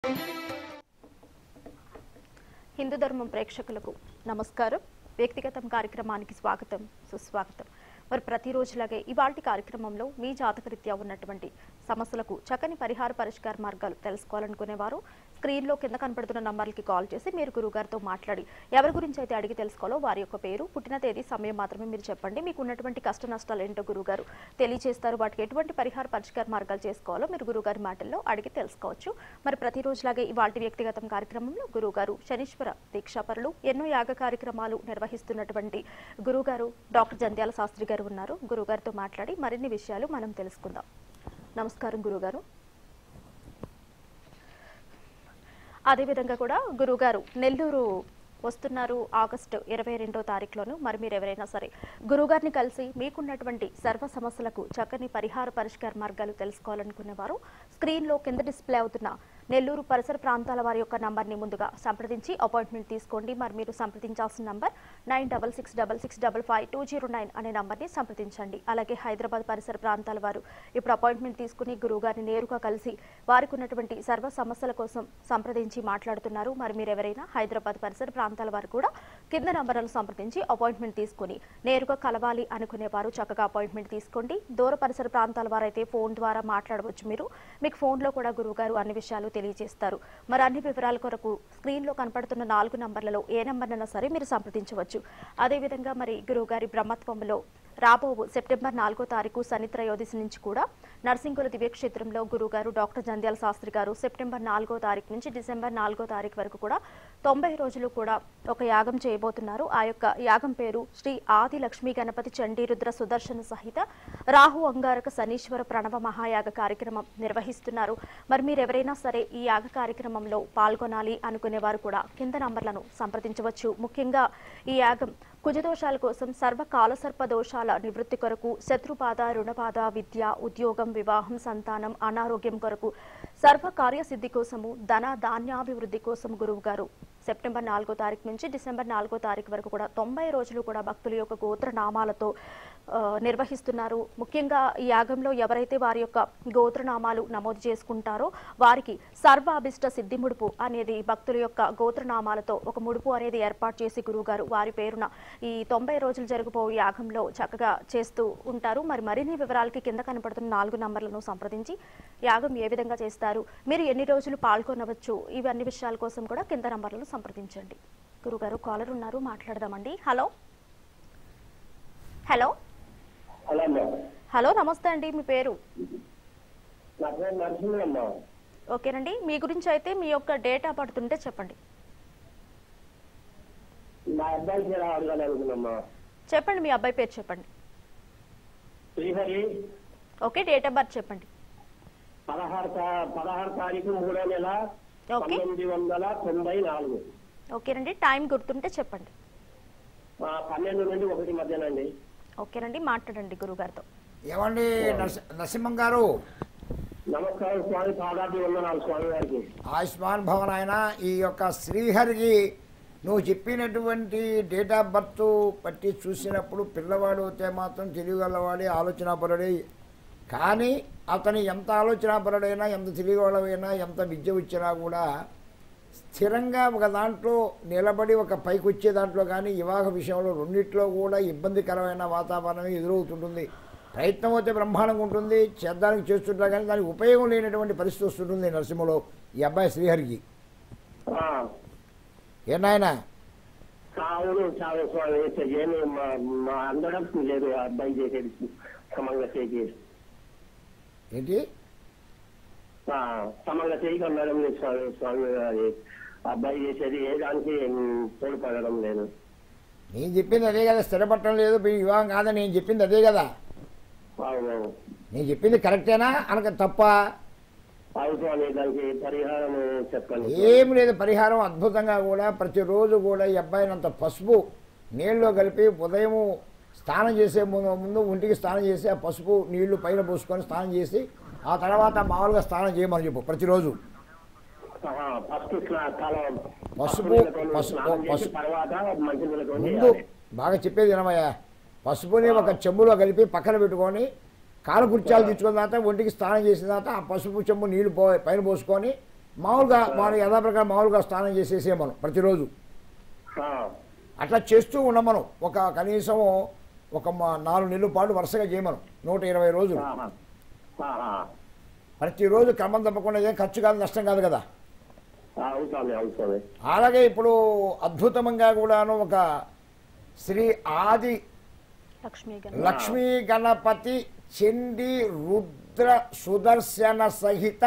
హిందూ ధర్మం ప్రేక్షకులకు నమస్కారం వ్యక్తిగతం కార్యక్రమానికి స్వాగతం సుస్వాగతం మరి ప్రతిరోజులాగే ఇవాల్టి కార్యక్రమంలో మీ జాతకరీత్యా ఉన్నటువంటి సమస్యలకు చక్కని పరిహార పరిష్కార మార్గాలు తెలుసుకోవాలనుకునేవారు స్క్రీన్లో కింద కనపడుతున్న నంబర్లకి కాల్ చేసి మీరు గురుగారితో మాట్లాడి ఎవరి గురించి అయితే అడిగి తెలుసుకోవాలో వారి యొక్క పేరు పుట్టిన తేదీ సమయం మాత్రమే మీరు చెప్పండి మీకు ఉన్నటువంటి కష్ట నష్టాలు ఏంటో గురుగారు తెలియజేస్తారు వాటికి ఎటువంటి పరిహార పరిష్కార మార్గాలు చేసుకోవాలో మీరు గురుగారి మాటల్లో అడిగి తెలుసుకోవచ్చు మరి ప్రతిరోజులాగే ఇవాళ వ్యక్తిగతం కార్యక్రమంలో గురుగారు శనీశ్వర దీక్షాపరులు ఎన్నో యాగ కార్యక్రమాలు నిర్వహిస్తున్నటువంటి గురుగారు డాక్టర్ జంధ్యాల శాస్త్రి గారు ఉన్నారు గురుగారితో మాట్లాడి మరిన్ని విషయాలు మనం తెలుసుకుందాం నమస్కారం గురుగారు అదేవిధంగా కూడా గురుగారు నెల్లూరు వస్తున్నారు ఆగస్టు ఇరవై రెండో తారీఖులోను మరి మీరు ఎవరైనా సరే గురుగారిని కలిసి మీకున్నటువంటి సర్వ సమస్యలకు చక్కని పరిహార పరిష్కార మార్గాలు తెలుసుకోవాలనుకునేవారు స్క్రీన్లో కింద డిస్ప్లే అవుతున్న నెల్లూరు పరిసర ప్రాంతాల వారి యొక్క నంబర్ని ముందుగా సంప్రదించి అపాయింట్మెంట్ తీసుకోండి మరి మీరు సంప్రదించాల్సిన number nine double six double six double five two zero nine అనే నంబర్ని సంప్రదించండి అలాగే హైదరాబాద్ పరిసర ప్రాంతాల వారు ఇప్పుడు అపాయింట్మెంట్ తీసుకుని గురువుగారిని నేరుగా కలిసి వారికి ఉన్నటువంటి సర్వ సమస్యల కోసం సంప్రదించి మాట్లాడుతున్నారు మరి మీరు ఎవరైనా హైదరాబాద్ పరిసర ప్రాంతాల వారు కూడా కింద నంబర్లను సంప్రదించి అపాయింట్మెంట్ తీసుకుని నేరుగా కలవాలి అనుకునే వారు చక్కగా అపాయింట్మెంట్ తీసుకోండి దూర పరిసర ప్రాంతాల వారైతే ఫోన్ ద్వారా మాట్లాడవచ్చు మీరు మీకు ఫోన్లో కూడా గురువుగారు అన్ని విషయాలు తెలియజేస్తారు మరి అన్ని వివరాల కొరకు స్క్రీన్లో కనపడుతున్న నాలుగు నంబర్లలో ఏ నంబర్నైనా సరే మీరు సంప్రదించవచ్చు అదేవిధంగా మరి గురువుగారి బ్రహ్మత్వంలో రాబోవు సెప్టెంబర్ నాలుగో తారీఖు శని త్రయోదశి నుంచి కూడా నర్సింగుల దివ్యక్షేత్రంలో గురుగారు డాక్టర్ జంధ్యాల శాస్త్రి గారు సెప్టెంబర్ నాలుగో తారీఖు నుంచి డిసెంబర్ నాలుగో తారీఖు వరకు కూడా తొంభై రోజులు కూడా ఒక యాగం చేయబోతున్నారు ఆ యొక్క యాగం పేరు శ్రీ ఆది లక్ష్మీ గణపతి చండీ రుద్ర సుదర్శన సహిత రాహు అంగారక శనీశ్వర ప్రణవ మహాయాగ కార్యక్రమం నిర్వహిస్తున్నారు మరి మీరు ఎవరైనా సరే ఈ యాగ కార్యక్రమంలో పాల్గొనాలి అనుకునేవారు కూడా కింద నంబర్లను సంప్రదించవచ్చు ముఖ్యంగా ఈ యాగం కుజదోషాల కోసం సర్వకాల సర్ప దోషాల నివృత్తి కొరకు శత్రుబాధ రుణబాధ విద్య ఉద్యోగం వివాహం సంతానం అనారోగ్యం కొరకు సర్వ కార్యసిద్ధి కోసము ధన ధాన్యాభివృద్ధి కోసం గురువు గారు సెప్టెంబర్ నాలుగో తారీఖు నుంచి డిసెంబర్ నాలుగో తారీఖు వరకు కూడా తొంభై రోజులు కూడా భక్తుల యొక్క గోత్ర నామాలతో ఆ, నిర్వహిస్తున్నారు ముఖ్యంగా ఈ యాగంలో ఎవరైతే వారి యొక్క గోత్రనామాలు నమోదు చేసుకుంటారో వారికి సర్వ అభిష్ట సిద్ధి ముడుపు అనేది భక్తుల యొక్క గోత్రనామాలతో ఒక ముడుపు అనేది ఏర్పాటు చేసి గురువుగారు వారి పేరున ఈ తొంభై రోజులు జరగబో యాగంలో చక్కగా చేస్తూ ఉంటారు మరి మరిన్ని వివరాలకి కింద కనపడుతున్న నాలుగు నంబర్లను సంప్రదించి యాగం ఏ విధంగా చేస్తారు మీరు ఎన్ని రోజులు పాల్గొనవచ్చు ఇవన్నీ విషయాల కోసం కూడా కింద నంబర్లను సంప్రదించండి గురుగారు కాలర్ ఉన్నారు మాట్లాడదామండి హలో హలో హలో అమ్మా హలో నమస్తే అండి మీ పేరు నా పేరు నరసింహమ్మ ఓకేనండి మీ గురించి అయితే మీ యొక్క డేట్ ఆఫ్ బర్త్ ఉంటే చెప్పండి మా అబ్బాయి పేరు అడగాలనుకున్నామ్మా చెప్పండి మీ అబ్బాయి పేరు చెప్పండి Srihari okay date of birth చెప్పండి పదహారు తా- పదహారు తారీఖు మూడో నెల ఓకే పంతొమ్మిది వందల తొంభై నాలుగు ఓకేనండి టైం గుర్తుంటే చెప్పండి ఆ, పన్నెండు నుండి ఒకటి మధ్యనండి ఓకేనండి మాట్లాడండి గురుగారితో ఏమండి నరసి- నరసింహం గారు నమస్కారం స్వామి పాదాభి వందనాలు స్వామి గారికి ఆయుష్మాన్ భవన్ ఆయన ఈ యొక్క శ్రీహరికి నువ్వు చెప్పినటువంటి డేట్ ఆఫ్ బర్త్ బట్టి చూసినప్పుడు పిల్లవాడు అయితే మాత్రం తెలియగలవాడి ఆలోచనాపరుడే కానీ అతను ఎంత ఆలోచనాపరుడైనా ఎంత తెలియగలవైనా ఎంత విద్య వచ్చినా కూడా స్థిరంగా ఒక దాంట్లో నిలబడి ఒక పైకి వచ్చే దాంట్లో కానీ వివాహ విషయంలో రెండిట్లో కూడా ఇబ్బందికరమైన వాతావరణం ఎదురవుతుంటుంది ప్రయత్నం అయితే బ్రహ్మాండంగా ఉంటుంది చేద్దానికి చేస్తుంటా కానీ దానికి ఉపయోగం లేనటువంటి పరిస్థితి వస్తుంటుంది నరసింహలో ఈ అబ్బాయి శ్రీహరికి ఆ, ఏనాయనా అవును చాలా స్వామి ఏమి మా మా అందడం లేదు ఆ అబ్బాయి చేసేది సమంగా చేసి ఏంటి ఆ, సమంగా చేయక ఉండడం లేదు స్వామి స్వామి అది అబ్బాయి చేసేది ఏ దానికి ఉమ్, తోడ్పడడం లేదు నేను చెప్పింది అదే కదా స్థిరపడటం లేదు మీ వివాహం కాదని నేను చెప్పింది అదే కదా అవును నేను చెప్పింది కరెక్టేనా అనక తప్ప అవును స్వామి దానికి పరిహారం చెప్పండి ఏం లేదు పరిహారం అద్భుతంగా కూడా ప్రతిరోజు కూడా ఈ అబ్బాయిని అంత పసుపు నీళ్ళలో కలిపి ఉదయం స్నానం చేసే ముందు ముందు ఒంటికి స్నానం చేసి ఆ పసుపు నీళ్లు పైన పోసుకొని స్నానం చేసి ఆ తర్వాత మామూలుగా స్నానం చేయమని చెప్పు ప్రతిరోజు ఆహా, ఫస్ట్ స్నా- తల పసుపు, నీళ్ళతోని పసుపు, స్నానం చేసి పసుపు. తర్వాత మంచి నీళ్ళతో ముందు బాగా చెప్పేది వినమయ్యా పసుపుని ఒక చెంబులో కలిపి పక్కన పెట్టుకొని కాలు కుర్చాలు తెచ్చుకున్న తర్వాత ఒంటికి స్నానం చేసిన తర్వాత ఆ పసుపు చెంబు నీళ్లు పో పైన పోసుకొని మామూలుగా మనం యథాప్రకారం మామూలుగా స్నానం చేసేసే మనం ప్రతిరోజు ఆ, అట్లా చేస్తూ ఉన్నాం మనం ఒక కనీసం ఒక మా- నాలుగు నెలల పాటు వరుసగా చేయమను నూట ఇరవై రోజులు ఆహా. ఆహా. ప్రతిరోజు క్రమం తప్పకుండా ఏం ఖర్చు కాదు నష్టం కాదు కదా ఆ, అవును స్వామి అవును స్వామి అలాగే ఇప్పుడు అద్భుతంగా కూడాను ఒక శ్రీ ఆది లక్ష్మీ లక్ష్మీ గణపతి చండి రుద్ర సుదర్శన సహిత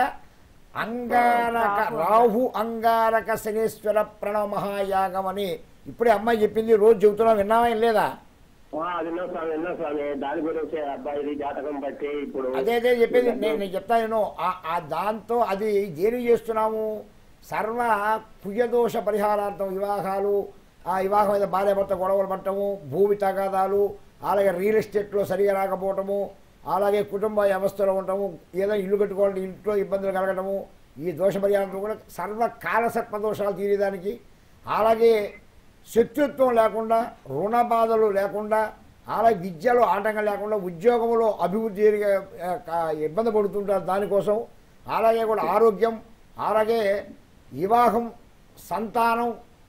అంగారక రాహు అంగారక శనీశ్వర ప్రణవ మహాయాగం అని ఇప్పుడే అమ్మాయి చెప్పింది రోజు చెబుతున్నాం విన్నావా ఏం లేదా ఆ, విన్నా స్వామి విన్నా స్వామి దాని గురించి అబ్బాయిది జాతకం బట్టి ఇప్పుడు అదే అదే చెప్పేది నేను నేను చెప్తాను ఆ- ఆ దాంతో అది దేని చేస్తున్నాము సర్వ కుయ్యదోష పరిహారార్థం వివాహాలు ఆ వివాహం మీద భార్య భర్త గొడవలు పట్టము భూమి తగాదాలు అలాగే రియల్ ఎస్టేట్లో సరిగా రాకపోవటము అలాగే కుటుంబ వ్యవస్థలో ఉండటము ఏదో ఇల్లు కట్టుకోవాలంటే ఇంట్లో ఇబ్బందులు కలగటము ఈ దోష పరిహారంతో కూడా సర్వ కాలసర్ప దోషాలు తీరేదానికి అలాగే శత్రుత్వం లేకుండా రుణ బాధలు లేకుండా అలాగే విద్యలో ఆటంకం లేకుండా ఉద్యోగంలో అభివృద్ధి జరిగే ఆ, కా- ఇబ్బంది పడుతుంటారు దానికోసం అలాగే కూడా ఆరోగ్యం అలాగే వివాహం సంతానం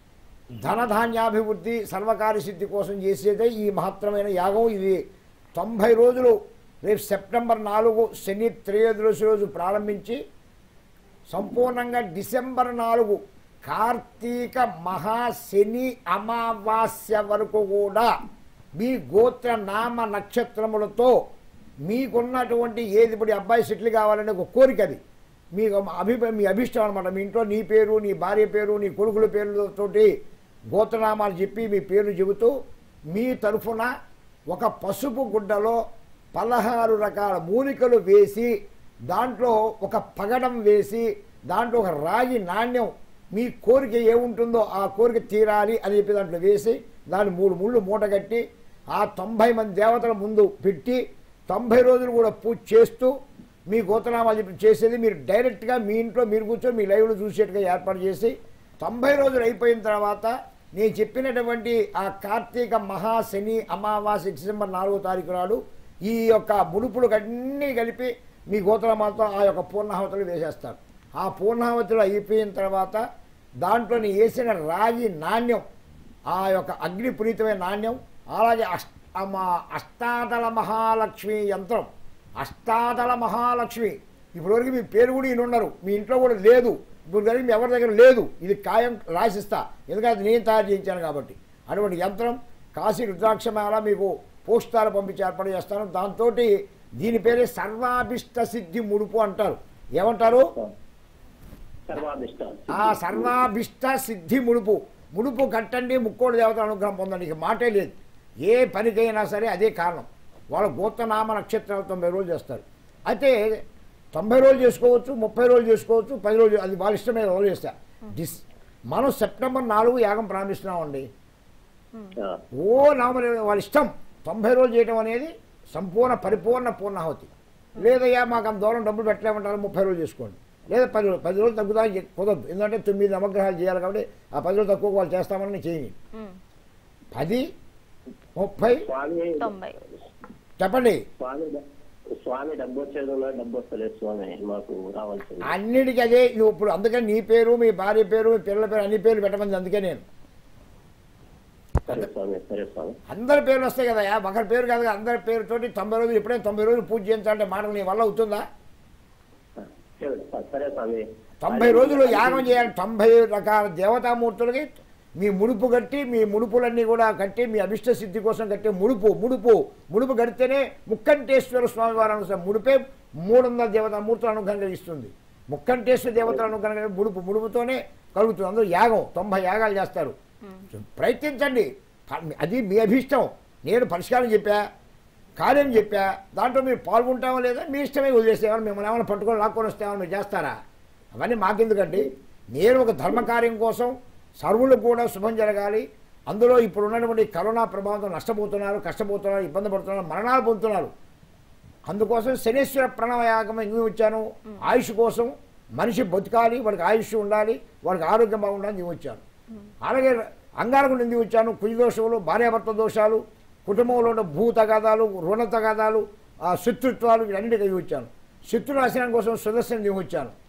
ధనధాన్యాభివృద్ధి సర్వకార్య సిద్ధి కోసం చేసేదే ఈ మహత్తరమైన యాగం ఇది తొంభై రోజులు రేపు సెప్టెంబర్ నాలుగు శని త్రయోదశి రోజు ప్రారంభించి సంపూర్ణంగా డిసెంబర్ నాలుగు కార్తీక మహాశని అమావాస్య వరకు కూడా మీ గోత్ర నామ నక్షత్రములతో మీకున్నటువంటి ఏది ఇప్పుడు ఈ అబ్బాయి సెటిల్ కావాలనే ఒక కోరిక అది మీకు అభిప్రాయం మీ అభిష్టం అనమాట మీ ఇంట్లో నీ పేరు నీ భార్య పేరు నీ కొడుకుల పేర్లతోటి గోత్రనామాలు చెప్పి మీ పేర్లు చెబుతూ మీ తరఫున ఒక పసుపు గుడ్డలో పదహారు రకాల మూలికలు వేసి దాంట్లో ఒక పగడం వేసి దాంట్లో ఒక రాగి నాణ్యం మీ కోరిక ఏముంటుందో ఆ కోరిక తీరాలి అని చెప్పి దాంట్లో వేసి దాన్ని మూడు ముళ్ళు మూటగట్టి ఆ తొంభై మంది దేవతల ముందు పెట్టి తొంభై రోజులు కూడా పూజ చేస్తూ మీ గోతనామాలు చెప్పి చేసేది మీరు డైరెక్ట్గా మీ ఇంట్లో మీరు కూర్చొని మీ లైవ్లో చూసేట్టుగా ఏర్పాటు చేసి తొంభై రోజులు అయిపోయిన తర్వాత నేను చెప్పినటువంటి ఆ కార్తీక మహాశని అమావాస్య డిసెంబర్ నాలుగో తారీఖు నాడు ఈ యొక్క ముడుపులు అన్నీ కలిపి మీ గోత్రమాలతో ఆ యొక్క పూర్ణాహవతులు వేసేస్తారు ఆ పూర్ణాహవతులు అయిపోయిన తర్వాత దాంట్లో నీ వేసిన రాగి నాణ్యం ఆ యొక్క అగ్ని పునీతమైన నాణ్యం అలాగే అష్ట మా అష్టాదళ మహాలక్ష్మి యంత్రం అష్టాదళ మహాలక్ష్మి ఇప్పటివరకు మీ పేరు కూడా ఈయన ఉన్నారు మీ ఇంట్లో కూడా లేదు ఇప్పుడు కనుక మీ ఎవరి దగ్గర లేదు ఇది ఖాయం రాసిస్తా ఎందుకంటే అది నేను తయారు చేయించాను కాబట్టి అటువంటి యంత్రం కాశీ రుద్రాక్షమాల మీకు పోస్టాలు పంపించి ఏర్పాటు చేస్తాను దాంతో దీని పేరే సర్వాభిష్ట సిద్ధి ముడుపు అంటారు ఏమంటారు సర్వాధిష్ట ఆ సర్వాభిష్ట సిద్ధి ముడుపు ముడుపు కట్టండి ముక్కోడు దేవత అనుగ్రహం పొందండి ఇక మాటే లేదు ఏ పనికైనా సరే అదే కారణం వాళ్ళ గోత్రనామ నక్షత్రాలు తొంభై రోజులు చేస్తారు అయితే తొంభై రోజులు చేసుకోవచ్చు ముప్పై రోజులు చేసుకోవచ్చు పది రోజులు అది వాళ్ళ ఇష్టమే రోజులు చేస్తారు డిస్ మనం సెప్టెంబర్ నాలుగు యాగం ప్రారంభిస్తున్నామండి ఆ, ఓ నామని వాళ్ళ ఇష్టం తొంభై రోజులు చేయడం అనేది సంపూర్ణ పరిపూర్ణ పూర్ణాహుతి లేదయ్యా మాకు అంత దూరం డబ్బులు పెట్టలేమంటారు ముప్పై రోజులు చేసుకోండి లేదా పది రోజులు పది రోజులు తగ్గుతా కుదరదు ఎందుకంటే తొమ్మిది నవగ్రహాలు చేయాలి కాబట్టి ఆ పది రోజులు తక్కువ వాళ్ళు చేస్తామని చేయని పది ముప్పై స్వామి తొంభై చెప్పండి స్వామి డ- స్వామి డబ్బు వచ్చేది ఉన్నా డబ్బు వస్తలేదు స్వామి మాకు రావాల్సింది అన్నిటికీ అదే నువ్వు ఇప్పుడు అందుకని నీ పేరు మీ భార్య పేరు మీ పిల్లల పేరు అన్ని పేర్లు పెట్టమంది అందుకే నేను సరే స్వామి సరే స్వామి అందరి పేర్లు వస్తాయి కదా ఒకరి పేరు కాదు కదా, అందరి పేరుతోటి తొంభై రోజులు ఎప్పుడైనా తొంభై రోజులు పూజ చేయించాలంటే మాటలు నీ వల్ల అవుతుందా సరే స్వామి తొంభై రోజులు యాగం చేయాలి తొంభై రకాల దేవతామూర్తులకి మీ ముడుపు కట్టి మీ ముడుపులన్నీ కూడా కట్టి మీ అభిష్ట సిద్ధి కోసం కట్టే ముడుపు ముడుపు ముడుపు కడితేనే ముక్కంటేశ్వర స్వామి వారు అనుసరి ముడిపే మూడు వందల దేవతామూర్తులు అనుగ్రహం కలిగిస్తుంది ముక్కంటేశ్వర దేవతల అనుగ్రహం కలిగి ముడుపు ముడుపుతోనే కలుగుతుంది అందరూ యాగం తొంభై యాగాలు చేస్తారు ప్రయత్నించండి అది మీ అభిష్టం నేను పరిష్కారం చెప్పా కార్యం చెప్పా దాంట్లో మీరు పాల్గొంటామో లేదా మీ ఇష్టమే వదిలేసేవాళ్ళు మిమ్మల్ని ఏమైనా పట్టుకొని లాక్కొని వస్తేమని మీరు చేస్తారా అవన్నీ మాకెందుకండి నేను ఒక ధర్మకార్యం కోసం సర్వులకు కూడా శుభం జరగాలి అందులో ఇప్పుడు ఉన్నటువంటి కరోనా ప్రభావంతో నష్టపోతున్నారు కష్టపోతున్నారు ఇబ్బంది పడుతున్నారు మరణాలు పొందుతున్నారు అందుకోసం శనేశ్వర ప్రణవయాగం ఎందుకు వచ్చాను ఆయుష్ కోసం మనిషి బతకాలి వాడికి ఆయుష్ ఉండాలి వాడికి ఆరోగ్యం బాగుండాలని నేను వచ్చాను అలాగే అంగారకుడు ఎందుకు వచ్చాను కుజ దోషములు భార్యాభర్త దోషాలు కుటుంబంలో ఉన్న భూ తగాదాలు రుణ తగాదాలు ఆ శత్రుత్వాలు వీటన్నిటికీ వచ్చాను శత్రు నాశనం కోసం సుదర్శనం దిగి వచ్చాను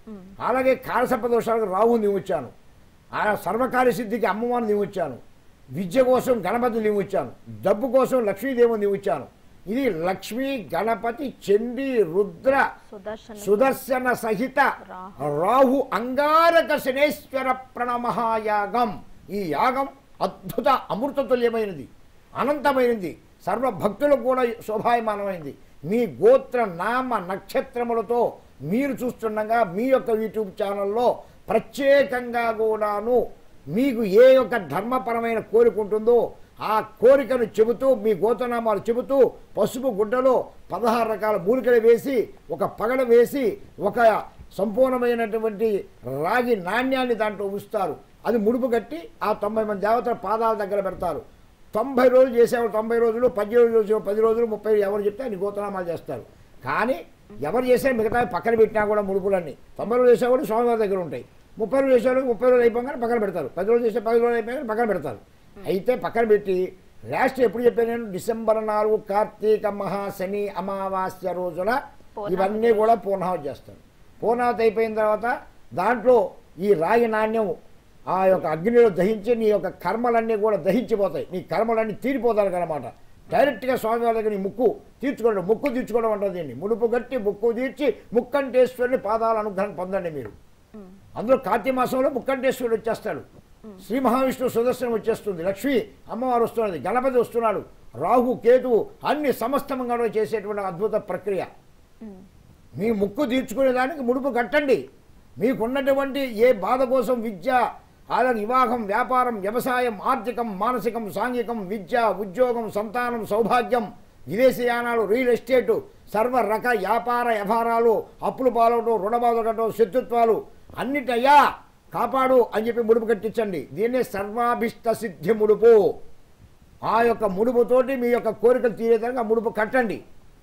అలాగే కాలసర్ప దోషాలకు రాహుని నియమించాను ఆ సర్వకార్య సిద్ధికి అమ్మవారిని నియమించాను విద్య కోసం గణపతిని నియమించాను డబ్బు కోసం లక్ష్మీదేవిని నియమించాను ఇది లక్ష్మీ గణపతి చండీ రుద్ర సుదర్శన సుదర్శన సహిత రాహు. రాహు అంగారక శనేశ్వర ప్రణమహాయాగం ఈ యాగం అద్భుత అమృతతుల్యమైనది అనంతమైనది సర్వ భక్తులకు కూడా శోభాయమానమైంది మీ గోత్ర నామ నక్షత్రములతో మీరు చూస్తుండగా మీ యొక్క యూట్యూబ్ ఛానల్లో ప్రత్యేకంగా కూడాను మీకు ఏ యొక్క ధర్మపరమైన కోరిక ఉంటుందో ఆ కోరికను చెబుతూ మీ గోతనామాలు చెబుతూ పసుపు గుడ్డలో పదహారు రకాల మూలికలు వేసి ఒక పగడ వేసి ఒక సంపూర్ణమైనటువంటి రాగి నాణ్యాన్ని దాంట్లో ఉంచుతారు అది ముడుపు కట్టి ఆ తొంభై మంది దేవతల పాదాల దగ్గర పెడతారు తొంభై రోజులు చేసేవాళ్ళు తొంభై రోజులు పద్దెనిమిది రోజులు పది రోజులు ముప్పై ఎవరు చెప్తే అన్ని గోతనామాలు చేస్తారు కానీ ఎవరు చేసే మిగతా పక్కన పెట్టినా కూడా ముడుపులన్నీ తొంభై రోజులు చేసేవాళ్ళు స్వామివారి దగ్గర ఉంటాయి ముప్పై రోజులు చేసేవాళ్ళకి ముప్పై రోజులు అయిపోగానే పక్కన పెడతారు పది రోజులు చేసే పది రోజులు అయిపోయాక పక్కన పెడతారు అయితే పక్కన పెట్టి లాస్ట్ ఎప్పుడు చెప్పాను నేను డిసెంబర్ నాలుగు కార్తీక మహాశని అమావాస్య రోజున పూర్ణాహుతి ఇవన్నీ కూడా పూర్ణాహుతి చేస్తారు పూర్ణాహుతి అయిపోయిన తర్వాత దాంట్లో ఈ రాగి నాణ్యం ఆ యొక్క అగ్నిలో దహించి నీ యొక్క కర్మలన్నీ కూడా దహించిపోతాయి నీ కర్మలన్నీ తీరిపోతాయి అనమాట డైరెక్ట్గా స్వామివారి దగ్గర నీ ముక్కు తీర్చుకోవడం ముక్కు తీర్చుకోవడం అంటుంది దీన్ని ముడుపు గట్టి ముక్కు తీర్చి ముక్కంటేశ్వరుని పాదాల అనుగ్రహం పొందండి మీరు అందులో కార్తీక మాసంలో ముక్కంటేశ్వరుడు వచ్చేస్తాడు శ్రీ మహావిష్ణువు సుదర్శనం వచ్చేస్తుంది లక్ష్మి అమ్మవారు వస్తున్నది గణపతి వస్తున్నాడు రాహు కేతువు అన్ని సమస్తమంగా చేసేటువంటి అద్భుత ప్రక్రియ మీ ముక్కు తీర్చుకునే దానికి ముడుపు కట్టండి మీకున్నటువంటి ఏ బాధ కోసం విద్య అలాగే వివాహం వ్యాపారం వ్యవసాయం ఆర్థికం మానసికం సాంఘికం విద్య ఉద్యోగం సంతానం సౌభాగ్యం విదేశీయానాలు రియల్ ఎస్టేటు సర్వ రక వ్యాపార వ్యవహారాలు అప్పులు పాలవడం రుణబాధకటం శత్రుత్వాలు అన్నిటయ్యా కాపాడు అని చెప్పి ముడుపు కట్టించండి దీన్నే సర్వాభిష్ట సిద్ధి ముడుపు ఆ యొక్క ముడుపుతోటి మీ యొక్క కోరికలు తీరేదానికి ఆ ముడుపు కట్టండి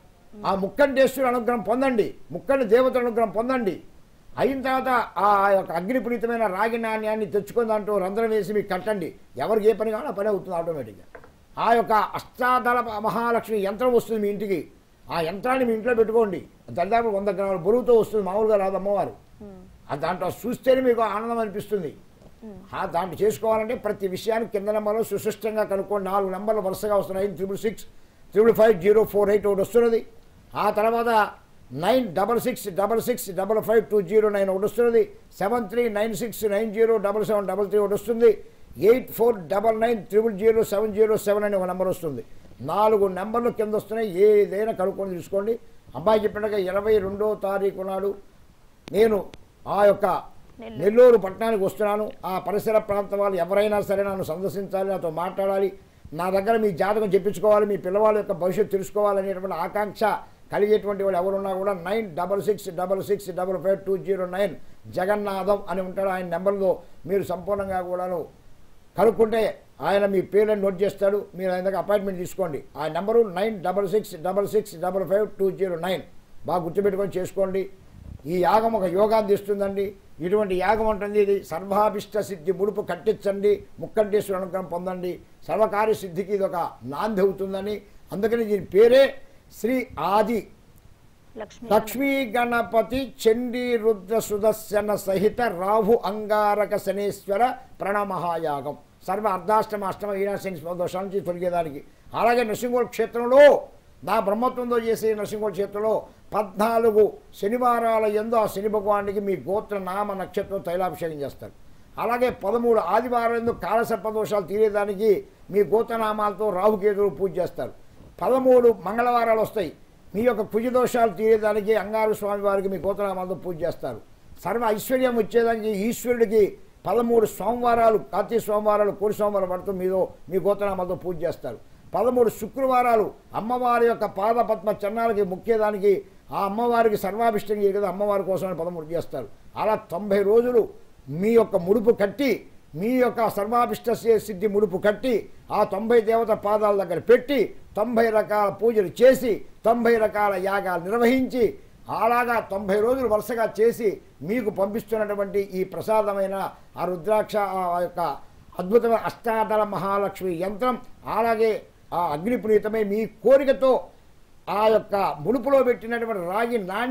ఆ ముక్కంటేశ్వరుడు అనుగ్రహం పొందండి ముక్కండి దేవతల అనుగ్రహం పొందండి అయిన తర్వాత ఆ యొక్క అగ్నిపునీతమైన రాగి నాణ్యాన్ని తెచ్చుకొని దాంట్లో రంధ్రం వేసి మీకు కట్టండి ఎవరికి ఏ పని కావాలో ఆ పని అవుతుంది ఆటోమేటిక్గా ఆ యొక్క అష్టాదళ మహాలక్ష్మి యంత్రం వస్తుంది మీ ఇంటికి ఆ యంత్రాన్ని మీ ఇంట్లో పెట్టుకోండి దాదాపు వంద గ్రాముల బరువుతో వస్తుంది మామూలుగా రాదు అమ్మవారు ఆ దాంట్లో చూస్తేనే మీకు ఆనందం అనిపిస్తుంది ఆ దాంట్లో చేసుకోవాలంటే ప్రతి విషయాన్ని కింద నెంబర్లో సుశిష్టంగా కనుక్కోండి నాలుగు నెంబర్లు వరుసగా వస్తున్నాయి triple six triple five zero four eight ఒకటి వస్తున్నది ఆ తర్వాత nine double six double six double five two zero nine ఒకటి వస్తున్నది seven three nine six nine zero double seven double three ఒకటి వస్తుంది eight four double nine triple zero seven zero seven అని ఒక నెంబర్ వస్తుంది నాలుగు నెంబర్లు కింద వస్తున్నాయి ఏదైనా కనుక్కొని తీసుకోండి అబ్బాయి చెప్పినట్టుగా ఇరవై రెండో తారీఖు నాడు నేను ఆ యొక్క నెల్లూరు. నెల్లూరు పట్టణానికి వస్తున్నాను ఆ పరిసర ప్రాంత వాళ్ళు ఎవరైనా సరే నన్ను సందర్శించాలి నాతో మాట్లాడాలి నా దగ్గర మీ జాతకం చెప్పించుకోవాలి మీ పిల్లవాళ్ళ యొక్క భవిష్యత్తు తెలుసుకోవాలనేటువంటి ఆకాంక్ష కలిగేటువంటి వాళ్ళు ఎవరున్నా కూడా nine double six double six double five two zero nine Jagannatham అని ఉంటాడు ఆయన నెంబర్లో మీరు సంపూర్ణంగా కూడాను కనుక్కుంటే ఆయన మీ పేర్లను నోట్ చేస్తాడు మీరు ఆయన దగ్గర అపాయింట్మెంట్ తీసుకోండి ఆ number nine double six double six double five two zero nine బాగా గుర్తుపెట్టుకొని చేసుకోండి ఈ యాగం ఒక యోగాన్ని ఇస్తుందండి ఇటువంటి యాగం ఉంటుంది ఇది సర్వాభిష్ట సిద్ధి ముడుపు కట్టించండి ముక్కంటేశ్వర అనుగ్రహం పొందండి సర్వకార్య సిద్ధికి ఇది ఒక నాంది అవుతుందని అందుకని దీని పేరే శ్రీ ఆది లక్ష్మి లక్ష్మీ గణపతి చండీ రుద్ర సుదర్శన సహిత రాహు అంగారక శనేశ్వర ప్రణమహాయాగం సర్వ అర్ధాష్టమ అష్టమ ఈనాశని దోషాల నుంచి తొలగేదానికి అలాగే నృసింహోళ క్షేత్రంలో నా బ్రహ్మత్వంతో చేసే నృసింహోళ క్షేత్రంలో పద్నాలుగు శనివారాల ఎందు ఆ శని భగవానికి మీ గోత్ర నామ నక్షత్రం తైలాభిషేకం చేస్తారు అలాగే పదమూడు ఆదివారం ఎందు కాలసర్ప దోషాలు తీరేదానికి మీ గోత్రనామాలతో రాహుకేతులు పూజ చేస్తారు పదమూడు మంగళవారాలు వస్తాయి మీ యొక్క కుజ దోషాలు తీరేదానికి అంగారు స్వామి వారికి మీ గోత్రనామాలతో పూజ చేస్తారు సర్వ ఐశ్వర్యం వచ్చేదానికి ఈశ్వరుడికి పదమూడు సోమవారాలు కార్తీక సోమవారాలు కోడి సోమవారం పడుతూ మీదో మీ గోత్రనామాలతో పూజ చేస్తారు పదమూడు శుక్రవారాలు అమ్మవారి యొక్క పాదపద్మ చన్నాలకి ముఖ్యదానికి ఆ అమ్మవారికి సర్వాభిష్టం కదా అమ్మవారి కోసమని పదమూడు చేస్తారు అలా తొంభై రోజులు మీ యొక్క ముడుపు కట్టి మీ యొక్క సర్వాభిష్ట సి- సిద్ధి ముడుపు కట్టి ఆ తొంభై దేవత పాదాల దగ్గర పెట్టి తొంభై రకాల పూజలు చేసి తొంభై రకాల యాగాలు నిర్వహించి అలాగా తొంభై రోజులు వరుసగా చేసి మీకు పంపిస్తున్నటువంటి ఈ ప్రసాదమైన ఆ రుద్రాక్ష ఆ యొక్క అద్భుతమైన అష్టాదళ మహాలక్ష్మి యంత్రం అలాగే ఆ అగ్నిపునీతమై మీ కోరికతో ఆ యొక్క ముడుపులో పెట్టినటువంటి రాగి నాణ్యం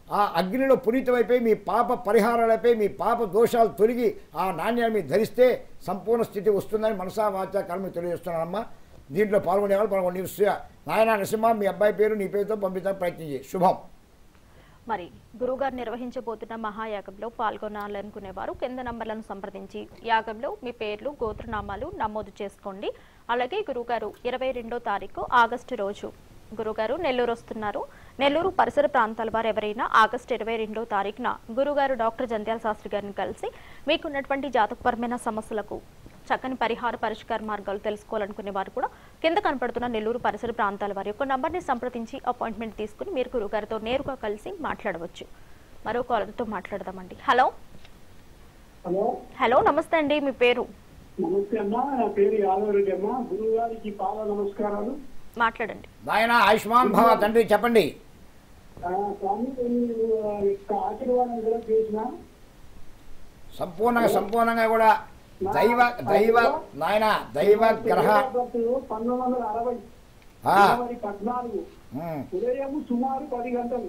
ఆ అగ్నిలో పునీతమైపోయి మీ పాప పరిహారాలపై మీ పాప దోషాలు తొలగి ఆ నాణ్యాన్ని మీరు ధరిస్తే సంపూర్ణ స్థితి వస్తుందని మనసా వాచా కర్మ తెలియజేస్తున్నానమ్మా దీంట్లో పాల్గొనే వాళ్ళు పాల్గొని నాయన నరసింహ మీ అబ్బాయి పేరు నీ పేరుతో పంపించడానికి ప్రయత్నం చేయి శుభం మరి గురువుగారు నిర్వహించబోతున్న మహాయాగంలో పాల్గొనాలనుకునేవారు కింద నంబర్లను సంప్రదించి యాగంలో మీ పేర్లు గోత్రనామాలు నమోదు చేసుకోండి అలాగే గురువుగారు ఇరవై రెండో తారీఖు ఆగస్టు రోజు గురుగారు నెల్లూరు వస్తున్నారు నెల్లూరు పరిసర ప్రాంతాల వారు ఎవరైనా ఆగస్టు ఇరవై రెండో తారీఖున గురుగారు డాక్టర్ జంధ్యాల శాస్త్రి గారిని కలిసి మీకున్నటువంటి జాతకపరమైన సమస్యలకు చక్కని పరిహార పరిష్కార మార్గాలు తెలుసుకోవాలనుకునే వారు కూడా కింద కనపడుతున్న నెల్లూరు పరిసర ప్రాంతాల వారి యొక్క నంబర్ని సంప్రదించి అపాయింట్మెంట్ తీసుకుని మీరు గురుగారితో నేరుగా కలిసి మాట్లాడవచ్చు మరో కాలర్తో మాట్లాడదామండి హలో హలో హలో నమస్తే అండి మీ పేరు నమస్తే అమ్మా నా పేరు యాదవ్ రెడ్డి అమ్మా గురువు గారికి పాద నమస్కారాలు మాట్లాడండి నాయన ఆయుష్మాన్ భవ తండ్రి చెప్పండి ఆ, స్వామి నేను యొక్క ఆశీర్వాదం కూడా చేసిన సంపూర్ణంగా సంపూర్ణంగా కూడా దైవ దైవ నాయన దైవ గ్రహ పంతొమ్మిది వందల అరవై ఆ, జనవరి పద్నాలుగు ఉమ్. ఉదయం సుమారు పది గంటలు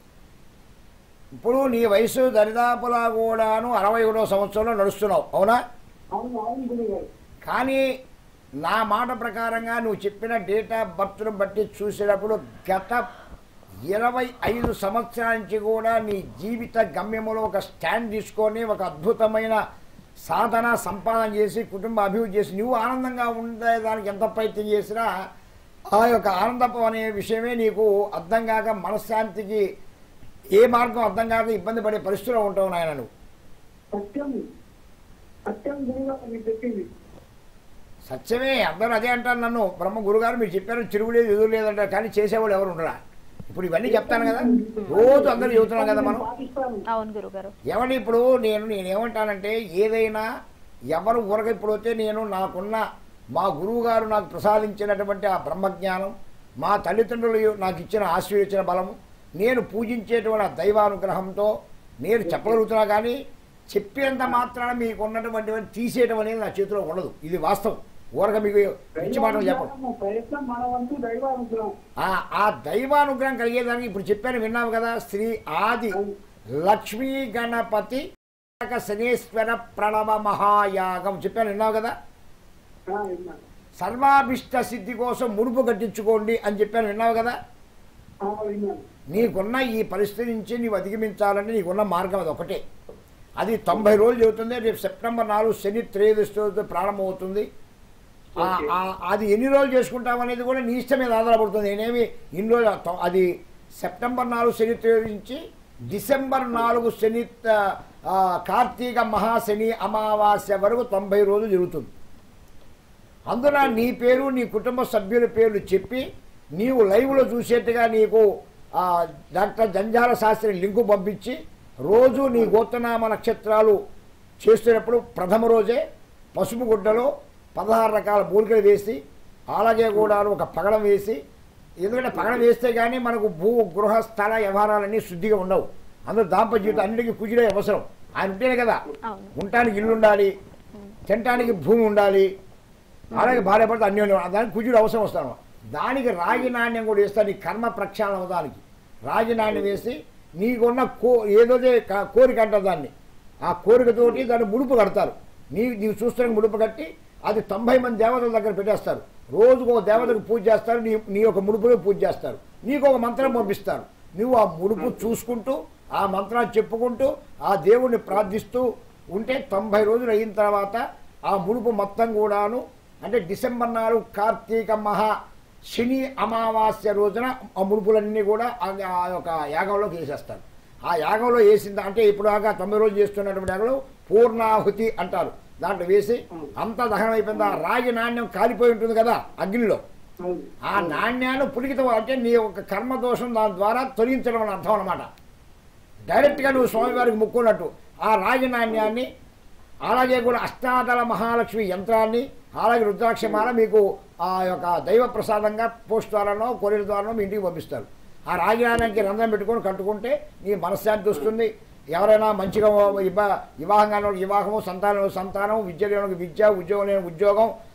ఇప్పుడు నీ వయసు దరిదాపులా కూడాను అరవై ఒకటో సంవత్సరంలో నడుస్తున్నావు అవునా అవును అవును గురువు గారు కానీ నా మాట ప్రకారంగా నువ్వు చెప్పిన డేట్ ఆఫ్ బర్త్ను బట్టి చూసేటప్పుడు గత ఇరవై ఐదు సంవత్సరాల నుంచి కూడా నీ జీవిత గమ్యములో ఒక స్టాండ్ తీసుకొని ఒక అద్భుతమైన సాధన సంపాదన చేసి కుటుంబ అభివృద్ధి చేసి నువ్వు ఆనందంగా ఉండేదానికి ఎంత ప్రయత్నం చేసినా ఆ యొక్క ఆనందపు అనే విషయమే నీకు అర్థం కాక మనశ్శాంతికి ఏ మార్గం అర్థం కాక ఇబ్బంది పడే పరిస్థితిలో ఉంటావు నాయన నువ్వు సత్యం సత్యం గురువు గారు మీరు చెప్పింది సత్యమే అందరూ అదే అంటారు నన్ను బ్రహ్మ గురుగారు మీరు చెప్పారు తిరుగులేదు ఎదురు లేదంటారు కానీ చేసేవాళ్ళు ఎవరు ఉండరా ఇప్పుడు ఇవన్నీ చెప్తాను కదా రోజు అందరూ చెబుతున్నాం కదా మనం పాటిస్తాను అవును గురుగారు ఏమని ఇప్పుడు నేను నేను ఏమంటానంటే ఏదైనా ఎవరు ఊరక ఇప్పుడు వస్తే నేను నాకున్న మా గురువు గారు నాకు ప్రసాదించినటువంటి ఆ బ్రహ్మజ్ఞానం మా తల్లిదండ్రులు నాకు ఇచ్చిన ఆశీర్వచన బలము నేను పూజించేటువంటి ఆ దైవానుగ్రహంతో నేను చెప్పగలుగుతున్నా కానీ చెప్పేంత మాత్రాన మీకు ఉన్నటువంటి తీసేయడం అనేది నా చేతిలో ఉండదు ఇది వాస్తవం ఊరక మీకు పిచ్చి మాటలు చెప్పడం ప్రయత్నం మన వంతు దైవానుగ్రహం ఆ ఆ దైవానుగ్రహం కలిగేదానికి ఇప్పుడు చెప్పాను విన్నావు కదా శ్రీ ఆది లక్ష్మీ గణపతి శనేశ్వర ప్రణవ మహాయాగం చెప్పాను విన్నావు కదా ఆ, విన్నాను. సర్వాభిష్ట సిద్ధి కోసం ముడుపు కట్టించుకోండి అని చెప్పాను విన్నావు కదా ఆ, విన్నాను నీకున్న ఈ పరిస్థితి నుంచి నీవు అధిగమించాలంటే నీకున్న మార్గం అది ఒకటే అది తొంభై రోజులు చెబుతుంది రేపు సెప్టెంబర్ నాలుగు శని త్రయోదశి రోజు ప్రారంభమవుతుంది ఆ- ఆ- అది ఎన్ని రోజులు చేసుకుంటాం అనేది కూడా నీ ఇష్టం మీద ఆధారపడుతుంది నేనేమి ఇన్ని రోజులు తొ- అది సెప్టెంబర్ నాలుగు శని త్రయోదశి నుంచి డిసెంబర్ నాలుగు శని ఆ, కార్తీక మహాశని అమావాస్య వరకు తొంభై రోజులు జరుగుతుంది అందున నీ పేరు నీ కుటుంబ సభ్యుల పేర్లు చెప్పి నీవు లైవ్లో చూసేట్టుగా నీకు ఆ, డాక్టర్ జంజాల శాస్త్రి లింకు పంపించి రోజు నీ గోత్రనామ నక్షత్రాలు చేస్తున్నప్పుడు ప్రథమ రోజే పసుపు గుడ్డలో పదహారు రకాల మూలికలు వేసి అలాగే కూడా ఒక పగడం వేసి ఎందుకంటే పగడం వేస్తే కానీ మనకు భూ గృహ స్థల వ్యవహారాలన్నీ శుద్ధిగా ఉండవు అందులో దాంపత్య జీవితం అన్నిటికీ కుజిడే అవసరం ఆయన ఉంటేనే కదా అవును ఉండటానికి ఇల్లు ఉండాలి తినటానికి భూమి ఉండాలి అలాగే భార్య భర్త అన్యోన్యం దానికి కుజుడు అవసరం వస్తాను దానికి రాగి నాణ్యం కూడా వేస్తాను నీ కర్మ ప్రక్షాళన అవడానికి రాగి నాణ్యం వేసి నీకున్న కో ఏదోదే కా- కోరిక అంటారు దాన్ని ఆ కోరికతోటి దాన్ని ముడుపు కడతారు నీ నీవు చూస్తున్న ముడుపు కట్టి అది తొంభై మంది దేవతల దగ్గర పెట్టేస్తారు రోజుకు ఒక దేవతకు పూజ చేస్తారు నీ నీ యొక్క ముడుపులో పూజ చేస్తారు నీకు ఒక మంత్రం పంపిస్తారు నువ్వు ఆ ముడుపు చూసుకుంటూ ఆ మంత్రాన్ని చెప్పుకుంటూ ఆ దేవుణ్ణి ప్రార్థిస్తూ ఉంటే తొంభై రోజులు అయిన తర్వాత ఆ ముడుపు మొత్తం కూడాను అంటే డిసెంబర్ నాలుగు కార్తీక మహా శని అమావాస్య రోజున ఆ ముడుపులన్నీ కూడా ఆ- ఆ యొక్క యాగంలోకి వేసేస్తారు ఆ యాగంలో వేసింది అంటే ఇప్పుడు దాకా తొంభై రోజులు చేస్తున్నటువంటి యాగంలో పూర్ణాహుతి అంటారు దాంట్లో వేసి అంతా దహనం అయిపోయింది ఆ రాగి నాణ్యం కాలిపోయి ఉంటుంది కదా అగ్నిలో అవును ఆ నాణ్యాన్ని పులికితం అంటే నీ యొక్క కర్మదోషం దాని ద్వారా తొలగించడం అని అర్థం అనమాట డైరెక్ట్గా నువ్వు స్వామివారికి ముక్కున్నట్టు ఆ రాగి నాణ్యాన్ని అలాగే కూడా అష్టాదళ మహాలక్ష్మి యంత్రాన్ని అలాగే రుద్రాక్షమాల మీకు ఆ యొక్క దైవ ప్రసాదంగా పోస్ట్ ద్వారానో కొరియర్ ద్వారానో మీ ఇంటికి పంపిస్తారు ఆ రాగి నాణ్యానికి రంధ్రం పెట్టుకొని కట్టుకుంటే నీ మనశ్శాంతి వస్తుంది ఎవరైనా మంచిగా వివా వివాహం కాని వాళ్ళకి వివాహము సంతానం సంతానం విద్య లేని వాళ్ళకి విద్య ఉద్యోగం లేని ఉద్యోగం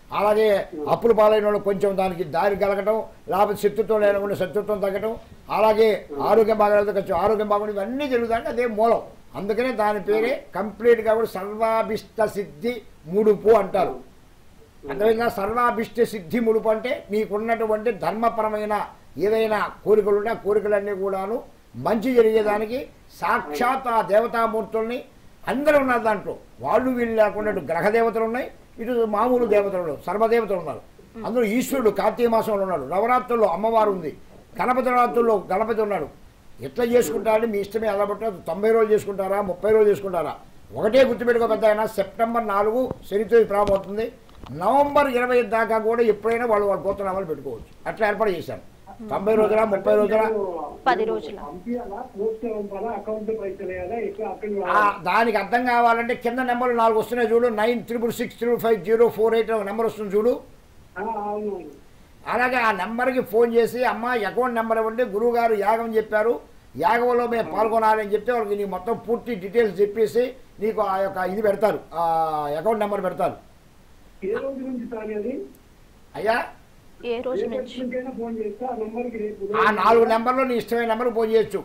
అలాగే అప్పుల పాలైన వాళ్ళు కొంచెం దానికి దారి కలగటం లేకపోతే శత్రుత్వం లేకుండా శత్రుత్వం తగ్గటం అలాగే ఆరోగ్యం బాగా కొంచెం ఆరోగ్యం బాగుండి ఇవన్నీ జరుగుతాయంటే అదే మూలం అందుకనే దాని పేరే కంప్లీట్గా కూడా సర్వాభిష్ట సిద్ధి ముడుపు అంటారు అదేవిధంగా సర్వాభిష్ట సిద్ధి ముడుపు అంటే నీకున్నటువంటి ధర్మపరమైన ఏదైనా కోరికలు ఉంటే ఆ కోరికలన్నీ కూడాను మంచి జరిగేదానికి సాక్షాత్ ఆ దేవతామూర్తుల్ని అందరూ ఉన్నారు దాంట్లో వాళ్ళు వీళ్ళు లేకుండా ఇటు గ్రహ దేవతలు ఉన్నాయి ఇటు మామూలు దేవతలు ఉన్నారు సర్వదేవతలు ఉన్నారు అందులో ఈశ్వరుడు కార్తీక మాసంలో ఉన్నాడు నవరాత్రుల్లో అమ్మవారు ఉంది గణపతి నవరాత్రుల్లో గణపతి ఉన్నాడు ఎట్లా చేసుకుంటారని మీ ఇష్టమే ఎలా పట్టారు తొంభై రోజులు చేసుకుంటారా ముప్పై రోజులు చేసుకుంటారా ఒకటే గుర్తుపెట్టుకో పెద్ద ఆయన సెప్టెంబర్ నాలుగు శనితో ప్రారంభం అవుతుంది నవంబర్ ఇరవై దాకా కూడా ఎప్పుడైనా వాళ్ళు వాళ్ళ గోత్రనామాలు పెట్టుకోవచ్చు అట్లా ఏర్పాటు చేశాను తొంభై రోజుల ముప్పై రోజుల పది రోజుల. పంపించాలా పోస్ట్ పంపాలా అకౌంట్ పైసలు వేయాలా ఎట్లా అక్కడ ఆ, దానికి అర్థం కావాలంటే కింద నెంబర్లు నాలుగు వస్తున్నాయి చూడు nine triple six triple five zero four eight number వస్తుంది చూడు అవును అలాగే ఆ నెంబర్కి ఫోన్ చేసి అమ్మ అకౌంట్ నెంబర్ ఇవ్వండి గురువు గారు యాగం చెప్పారు యాగంలో మేము పాల్గొనాలని చెప్తే వాళ్ళకి నీకు మొత్తం పూర్తి డీటెయిల్స్ చెప్పేసి నీకు ఆ యొక్క ఇది పెడతారు ఆ అకౌంట్ నెంబర్ పెడతారు ఏ రోజు నుంచి సార్ అది అయ్యా ఏ రోజు రేపటి నుంచి నుంచైనా ఫోన్ చేస్తే ఆ నంబర్కి రేపు ఆ నాలుగు నెంబర్లో నీ ఇష్టమైన నెంబర్ ఫోన్ చేయొచ్చు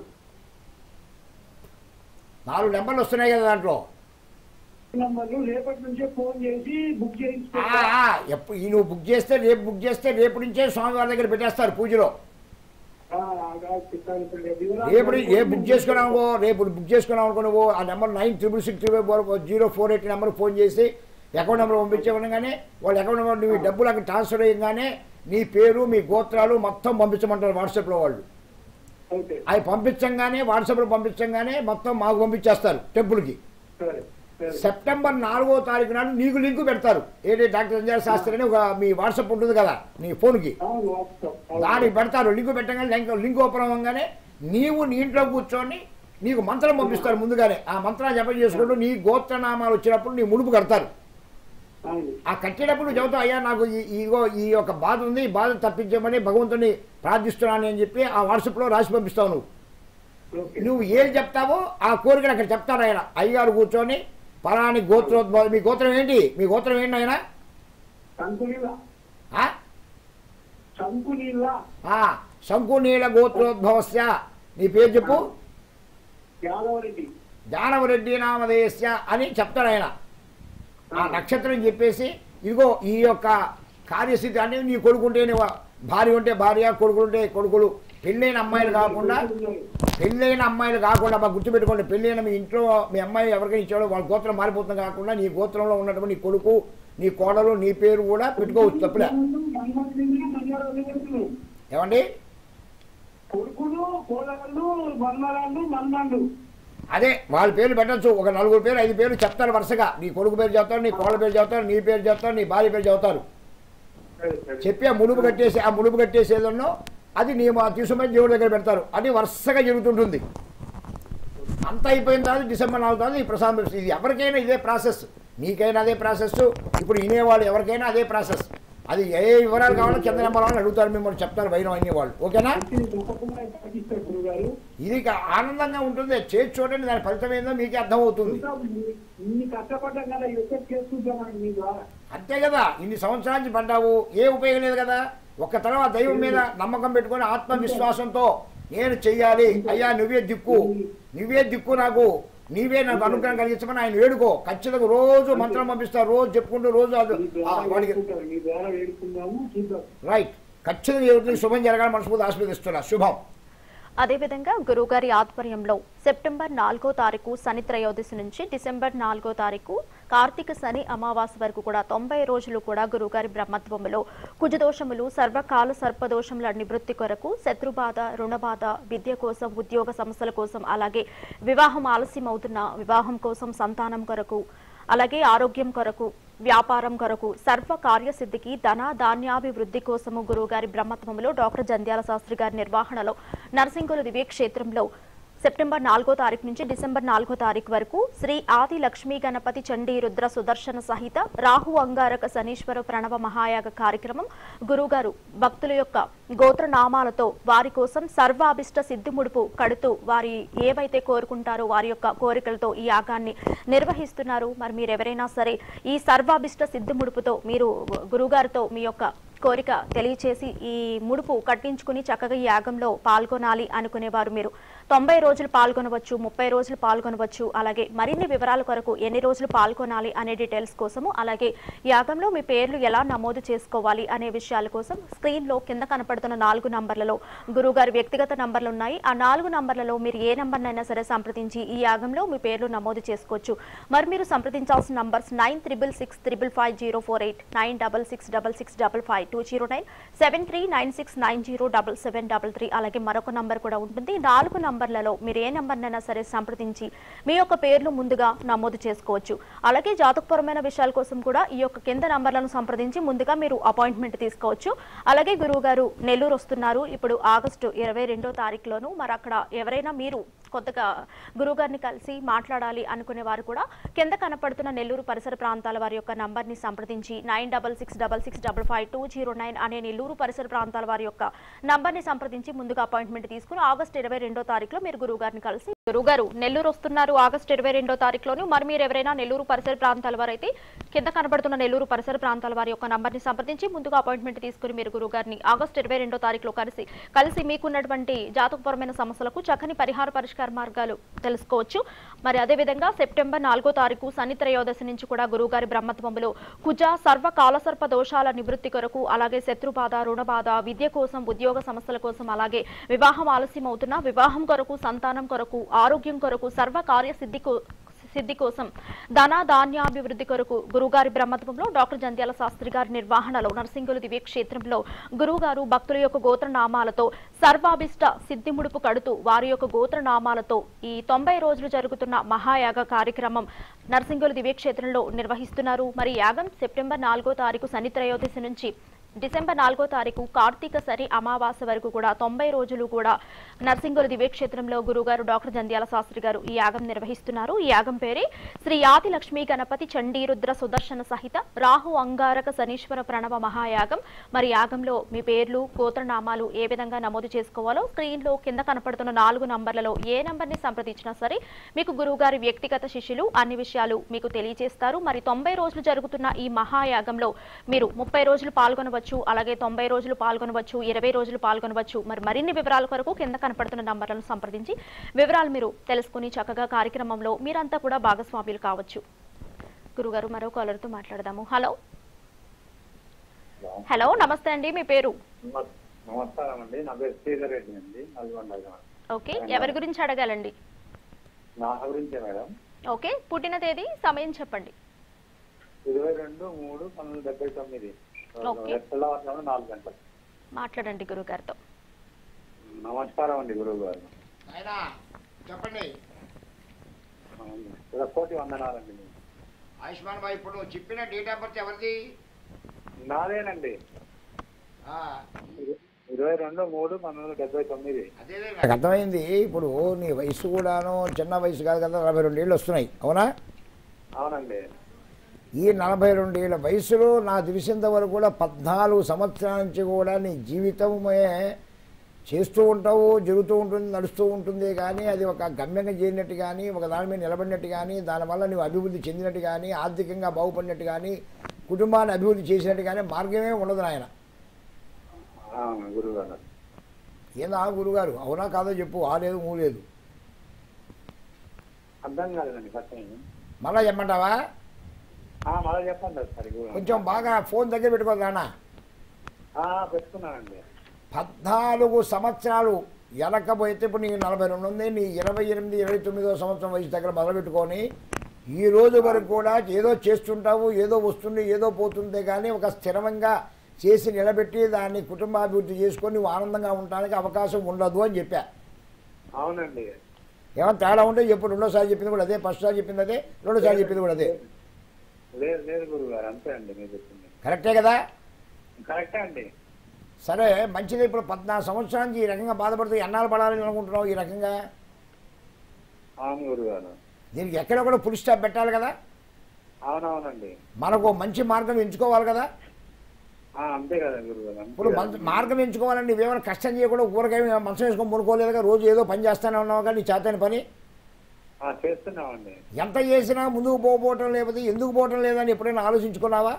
నాలుగు నెంబర్లు వస్తున్నాయి కదా దాంట్లో నంబర్లు రేపటి నుంచే ఫోన్ చేసి బుక్ ఆ, చేయించుకో ఆ, ఎప్పుడు ఈ నువ్వు బుక్ చేస్తే రేపు బుక్ చేస్తే రేపు నుంచే స్వామివారి దగ్గర పెట్టేస్తారు పూజలో రేపు ఏ బుక్ చేసుకున్నావు అనుకో, రేపు బుక్ చేసుకున్నావు అనుకో నువ్వు ఆ number nine triple six triple four zero four eight number phone చేసి అకౌంట్ నెంబర్ పంపించమనగానే వాళ్ళు అకౌంట్ నెంబర్ నువ్వు ఈ డబ్బులు అక్కడ ట్రాన్స్ఫర్ అయ్యగానే నీ పేరు మీ గోత్రాలు మొత్తం పంపించమంటారు వాట్సాప్లో వాళ్ళు ఓకే అవి పంపించంగానే వాట్సాప్లో పంపించంగానే మొత్తం మాకు పంపించేస్తారు టెంపుల్కి సరే సరే సెప్టెంబర్ నాలుగో తారీఖు నాడు నీకు లింకు పెడతారు ఏంటి డాక్టర్ సంజయ్ శాస్త్రి అని ఒక మీ వాట్సాప్ ఉంటుంది కదా నీ ఫోన్కి అవును వాస్తవం. అవును. దానికి పెడతారు లింకు పెట్టగానే లింక్ లింక్ ఓపెన్ అవ్వగానే నీవు నీ ఇంట్లో కూర్చొని నీకు మంత్రం పంపిస్తారు ముందుగానే ఆ మంత్రాలు జపం చేసుకుంటూ నీ గోత్రనామాలు వచ్చినప్పుడు నీ ముడుపు కడతారు అవును ఆ కట్టేటప్పుడు నువ్వు చెబుతావు అయ్యా నాకు ఈ- ఇగో ఈ యొక్క బాధ ఉంది ఈ బాధ తప్పించమని భగవంతుని ప్రార్థిస్తున్నాను అని చెప్పి ఆ వాట్సాప్లో రాసి పంపిస్తావు నువ్వు ఓకే నువ్వు ఏది చెప్తావో ఆ కోరికను అక్కడ చెప్తారు ఆయన అయ్యగారు కూర్చొని పలాని గోత్రోద్భవం మీ గోత్రం ఏంటి మీ గోత్రం ఏంటి ఆయన సంకునీల ఆ? సంకునీల ఆ, శంకునీల గోత్రోద్భవస్య నీ పేరు చెప్పు యాదవరెడ్డి దానవరెడ్డి నామధేయస్య అని చెప్తాడు ఆయన ఆ నక్షత్రం చెప్పేసి ఇదిగో ఈ యొక్క కార్యస్థితి అంటే నీ కొడుకుంటే నీ వా- భార్య ఉంటే భార్య కొడుకులుంటే కొడుకులు పెళ్ళైన అమ్మాయిలు కాకుండా పెళ్ళైన అమ్మాయిలు కాకుండా మాకు గుర్తుపెట్టుకోండి పెళ్ళైన మీ ఇంట్లో మీ అమ్మాయి ఎవరికైనా ఇచ్చాడో వాళ్ళ గోత్రం మారిపోతుంది కాకుండా నీ గోత్రంలో ఉన్నటువంటి నీ కొడుకు నీ కోడలు నీ పేరు కూడా పెట్టుకోవచ్చు తప్పులే ఏమండి కొడుకులు కోడళ్ళు మన్మరాళ్ళు మన్నాళ్ళు అదే వాళ్ళ పేర్లు పెట్టచ్చు ఒక నలుగురు పేరు ఐదు పేర్లు చెప్తారు వరుసగా నీ కొడుకు పేరు చెప్తారు నీ కోడల పేరు చెప్తారు నీ పేరు చెప్తారు నీ భార్య పేరు చెప్తారు సరే సరే చెప్పి ఆ ముడుపు కట్టేసి ఆ ముడుపు కట్టేసి ఏదన్నో అది నీ మా తీసుకుని దేవుడి దగ్గర పెడతారు అది వరుసగా జరుగుతుంటుంది అంత అయిపోయిన తర్వాత డిసెంబర్ నాలుగు తర్వాత ఈ ప్రసాదం ఇది ఎవరికైనా ఇదే ప్రాసెస్ నీకైనా అదే ప్రాసెస్ ఇప్పుడు వినేవాళ్ళు ఎవరికైనా అదే ప్రాసెస్ అది ఏ వివరాలు కావాలో కింద నెంబర్ వాళ్ళని అడుగుతారు మిమ్మల్ని చెప్తారు వైరం అనే వాళ్ళు ఓకేనా ఇది తప్పకుండా పాటిస్తారు గురుగారు ఇది ఇక ఆనందంగా ఉంటుంది చేసి చూడండి దాని ఫలితం ఏందో మీకే అర్థమవుతుంది చూద్దాం, ఇన్ని- ఇన్ని కష్టపడ్డాం కదా ఎక్కడ చేసుకుంటామని మీ ద్వారా అంతే కదా ఇన్ని సంవత్సరాల నుంచి పడ్డావు ఏ ఉపయోగం లేదు కదా ఒక్క తర్వాత దైవం మీద నమ్మకం పెట్టుకొని ఆత్మవిశ్వాసంతో నేను చెయ్యాలి అయ్యా నువ్వే దిక్కు నువ్వే దిక్కు నాకు నీవే నాకు అనుగ్రహం కలిగించమని ఆయన వేడుకో ఖచ్చితంగా రోజు మంత్రం పంపిస్తారు రోజు చెప్పుకుంటూ రోజు అది మీ ఆ, ద్వారా వాడికి వేడుకుంటారు మీ ద్వారా వేడుకుందాము చూద్దాం రైట్ ఖచ్చితంగా ఎవరికి శుభం జరగాలని మనస్ఫూర్తి ఆస్వాదిస్తున్నా శుభం అదేవిధంగా గురుగారి ఆధ్వర్యంలో సెప్టెంబర్ నాలుగో తారీఖు శని త్రయోదశి నుంచి డిసెంబర్ నాలుగో తారీఖు కార్తీక శని అమావాస్య వరకు కూడా తొంభై రోజులు కూడా గురుగారి బ్రహ్మత్వములో కుజదోషములు సర్వకాల సర్పదోషముల నివృత్తి కొరకు శత్రుబాధ రుణబాధ విద్య కోసం ఉద్యోగ సమస్యల కోసం అలాగే వివాహం ఆలస్యం అవుతున్న వివాహం కోసం సంతానం కొరకు అలాగే ఆరోగ్యం కొరకు వ్యాపారం కొరకు సర్వ కార్యసిద్ధికి ధన ధాన్యాభివృద్ధి కోసము గురువుగారి బ్రహ్మత్వములో డాక్టర్ జంధ్యాల శాస్త్రి గారి నిర్వహణలో నర్సింగుల దివ్య క్షేత్రంలో సెప్టెంబర్ నాలుగో తారీఖు నుంచి డిసెంబర్ నాలుగో తారీఖు వరకు శ్రీ ఆది లక్ష్మీ గణపతి చండీ రుద్ర సుదర్శన సహిత రాహు అంగారక శనీశ్వర ప్రణవ మహాయాగ కార్యక్రమం గురుగారు భక్తుల యొక్క గోత్ర నామాలతో వారి కోసం సర్వాభిష్ట సిద్ధిముడుపు కడుతూ వారి ఏవైతే కోరుకుంటారో వారి యొక్క కోరికలతో ఈ యాగాన్ని నిర్వహిస్తున్నారు మరి మీరు ఎవరైనా సరే ఈ సర్వాభిష్ట సిద్ధిముడుపుతో మీరు గురుగారితో మీ యొక్క కోరిక తెలియచేసి ఈ ముడుపు కట్టించుకుని చక్కగా ఈ యాగంలో పాల్గొనాలి అనుకునేవారు మీరు తొంభై రోజులు పాల్గొనవచ్చు ముప్పై రోజులు పాల్గొనవచ్చు అలాగే మరిన్ని వివరాల కొరకు ఎన్ని రోజులు పాల్గొనాలి అనే డీటెయిల్స్ కోసము అలాగే యాగంలో మీ పేర్లు ఎలా నమోదు చేసుకోవాలి అనే విషయాల కోసం స్క్రీన్లో కింద కనపడుతున్న నాలుగు నంబర్లలో గురువుగారి వ్యక్తిగత నంబర్లు ఉన్నాయి ఆ నాలుగు నంబర్లలో మీరు ఏ నంబర్నైనా సరే సంప్రదించి ఈ యాగంలో మీ పేర్లు నమోదు చేసుకోవచ్చు మరి మీరు సంప్రదించాల్సిన numbers nine triple six triple five zero four eight nine double six double six double five two zero nine seven three nine six nine zero double seven double three అలాగే మరొక నంబర్ కూడా ఉంటుంది ఈ నాలుగు నంబర్లలో మీరు ఏ నంబర్నైనా సరే సంప్రదించి మీ యొక్క పేర్లు ముందుగా నమోదు చేసుకోవచ్చు అలాగే జాతకపరమైన విషయాల కోసం కూడా ఈ యొక్క కింద నంబర్లను సంప్రదించి ముందుగా మీరు అపాయింట్మెంట్ తీసుకోవచ్చు అలాగే గురువు గారు నెల్లూరు వస్తున్నారు ఇప్పుడు ఆగస్టు ఇరవై రెండో తారీఖులోను మరి అక్కడ ఎవరైనా మీరు కొత్తగా గురువుగారిని కలిసి మాట్లాడాలి అనుకునే వారు కూడా కింద కనపడుతున్న నెల్లూరు పరిసర ప్రాంతాల వారి యొక్క నంబర్ని సంప్రదించి nine double six double six double five two zero nine అనే నెల్లూరు పరిసర ప్రాంతాల వారి యొక్క నంబర్ని సంప్రదించి ముందుగా అపాయింట్మెంట్ తీసుకుని ఆగస్టు ఇరవై రెండో తారీఖులో మీరు గురువుగారిని కలిసి గురుగారు నెల్లూరు వస్తున్నారు ఆగస్టు ఇరవై రెండో తారీఖులోను మరి మీరు ఎవరైనా నెల్లూరు పరిసర ప్రాంతాల వారైతే కింద కనబడుతున్న నెల్లూరు పరిసర ప్రాంతాల వారి యొక్క నంబర్ని సంప్రదించి ముందుగా అపాయింట్మెంట్ తీసుకుని మీరు గురుగారిని ఆగస్టు ఇరవై రెండో తారీఖులో కలిసి కలిసి మీకున్నటువంటి జాతకపరమైన సమస్యలకు చక్కని పరిహార పరిష్కార మార్గాలు తెలుసుకోవచ్చు మరి అదేవిధంగా సెప్టెంబర్ నాలుగో తారీఖు శని త్రయోదశి నుంచి కూడా గురువుగారి బ్రహ్మత్వములో కుజ సర్వ కాలసర్ప దోషాల నివృత్తి కొరకు అలాగే శత్రుబాధ రుణబాధ విద్య కోసం ఉద్యోగ సమస్యల కోసం అలాగే వివాహం ఆలస్యం అవుతున్నా వివాహం కొరకు సంతానం కొరకు ఆరోగ్యం కొరకు సర్వ కార్యసిద్ధి కో- సిద్ధి కోసం ధన ధాన్యాభివృద్ధి కొరకు గురుగారి బ్రహ్మత్వంలో డాక్టర్ జంధ్యాల శాస్త్రి గారి నిర్వహణలో నర్సింగులు దివ్య క్షేత్రంలో గురువుగారు భక్తుల యొక్క గోత్ర నామాలతో సర్వాభిష్ట సిద్ధి ముడుపు కడుతూ వారి యొక్క గోత్ర నామాలతో ఈ తొంభై రోజులు జరుగుతున్న మహాయాగ కార్యక్రమం నర్సింగులు దివ్య క్షేత్రంలో నిర్వహిస్తున్నారు మరి యాగం సెప్టెంబర్ నాలుగో తారీఖు శని త్రయోదశి నుంచి డిసెంబర్ నాలుగో తారీఖు కార్తీక సరి అమావాస్య వరకు కూడా తొంభై రోజులు కూడా నర్సింగుల దివ్యక్షేత్రంలో గురుగారు డాక్టర్ జంధ్యాల శాస్త్రి గారు ఈ యాగం నిర్వహిస్తున్నారు ఈ యాగం పేరే శ్రీ యాతి లక్ష్మీ గణపతి చండీ రుద్ర సుదర్శన సహిత రాహు అంగారక శనీశ్వర ప్రణవ మహాయాగం మరి యాగంలో మీ పేర్లు గోత్రనామాలు ఏ విధంగా నమోదు చేసుకోవాలో స్క్రీన్ లో కింద కనపడుతున్న నాలుగు నంబర్లలో ఏ నంబర్ని సంప్రదించినా సరే మీకు గురువుగారి వ్యక్తిగత శిష్యులు అన్ని విషయాలు మీకు తెలియజేస్తారు మరి తొంభై రోజులు జరుగుతున్న ఈ మహాయాగంలో మీరు ముప్పై రోజులు పాల్గొనవచ్చు అలాగే తొంభై రోజులు పాల్గొనవచ్చు ఇరవై రోజులు పాల్గొనవచ్చు మరి మరిన్ని వివరాల కొరకు కింద కనపడుతున్న నంబర్లను సంప్రదించి వివరాలు మీరు తెలుసుకుని చక్కగా కార్యక్రమంలో మీరంతా కూడా భాగస్వాములు కావచ్చు గురుగారు మరో కాలర్తో మాట్లాడదాము హలో హలో నమస్తే అండి మీ పేరు నమ- నమస్కారం అండి నా పేరు శ్రీధర్ రెడ్డి అండి నల్గొండ గ్రామం. ఓకే ఎవరి గురించి అడగాలండి నా గురించే మేడం ఓకే పుట్టిన తేదీ సమయం చెప్పండి ఇరవై రెండు మూడు పంతొమ్మిది డెబ్బై తొమ్మిది ఓకే. తెల్లవారుజామున నాలుగు గంటలు మాట్లాడండి గురుగారితో నమస్కారం అండి గురువు గారు ఆయన చెప్పండి ఇలా కోటి వందనాలండి మీకు. ఆయుష్మాన్ భాయ్ ఇప్పుడు నువ్వు చెప్పిన డేట్ ఆఫ్ బర్త్ ఎవరిది నాదేనండి ఆ, ఇరవై రెండు మూడు పంతొమ్మిది డెబ్బై తొమ్మిది అదేలే నాకు అర్థమైంది ఇప్పుడు నీ వయసు కూడాను చిన్న వయసు కాదు కదా నలభై రెండేళ్ళు వస్తున్నాయి అవునా అవునండి ఈ నలభై రెండేళ్ల వయసులో నాకు తెలిసినంత వరకు కూడా పద్నాలుగు సంవత్సరాల నుంచి కూడా నీ జీవితమే చేస్తూ ఉంటావు జరుగుతూ ఉంటుంది నడుస్తూ ఉంటుంది కానీ అది ఒక గమ్యంగా చేరినట్టు కానీ ఒక దాని మీద నిలబడినట్టు కానీ దానివల్ల నువ్వు అభివృద్ధి చెందినట్టు కానీ ఆర్థికంగా బాగుపడినట్టు కానీ కుటుంబాన్ని అభివృద్ధి చేసినట్టు కానీ మార్గమే ఉండదు నాయన గురువు గారు ఏందా గురుగారు అవునా కాదో చెప్పు ఆ లేదు మూ లేదు అర్థం కాలేదండి ఫస్ట్ మళ్ళా చెప్పమంటావా మళ్ళీ చెప్పండి ఒకసారి గురువు గారు. కొంచెం బాగా ఫోన్ దగ్గర పెట్టుకోదు నాన్న ఆ, పెట్టుకున్నానండి పద్నాలుగు సంవత్సరాలు వెనకపోతే ఇప్పుడు నీకు నలభై రెండు ఉంది నీ ఇరవై ఎనిమిది ఇరవై తొమ్మిదో సంవత్సరం వయసు దగ్గర మొదలుపెట్టుకొని ఈ రోజు వరకు కూడా ఏదో చేస్తుంటావు ఏదో వస్తుంది ఏదో పోతుందే కానీ ఒక స్థిరంగా చేసి నిలబెట్టి దాన్ని కుటుంబాభివృద్ధి చేసుకొని నువ్వు ఆనందంగా ఉండడానికి అవకాశం ఉండదు అని చెప్పా అవునండి ఏమైనా తేడా ఉంటే చెప్పు రెండోసారి చెప్పింది కూడా అదే ఫస్ట్ సారి చెప్పింది అదే రెండోసారి చెప్పింది కూడా అదే లేదు లేదు గురువు గారు అంతే అండి మీరు చెప్పింది కరెక్టే కదా కరెక్టే అండి సరే మంచిది ఇప్పుడు పద్నాలుగు సంవత్సరాల నుంచి ఈ రకంగా బాధపడుతూ ఎన్నాళ్ళు పడాలని అనుకుంటున్నావు ఈ రకంగా అవును గురుగారు దీనికి ఎక్కడొక్కడ ఫుల్ స్టాప్ పెట్టాలి కదా అవునవునండి మనకు ఓ మంచి మార్గం ఎంచుకోవాలి కదా ఆ, అంతే కదా గురుగారు అంతే ఇప్పుడు కదా. మంచి మార్గం ఎంచుకోవాలని నువ్వేమైనా కష్టం చేయకుండా ఊరకేమి మనసు వేసుకొని మునుకోలేదుగా రోజు ఏదో పని చేస్తానే ఉన్నావు కానీ నీ చేతని పని ఆ, చేస్తున్నామండి ఎంత చేసినా ముందుకు పోకపోవటం లేకపోతే ఎందుకు పోవటం లేదని ఎప్పుడైనా ఆలోచించుకున్నావా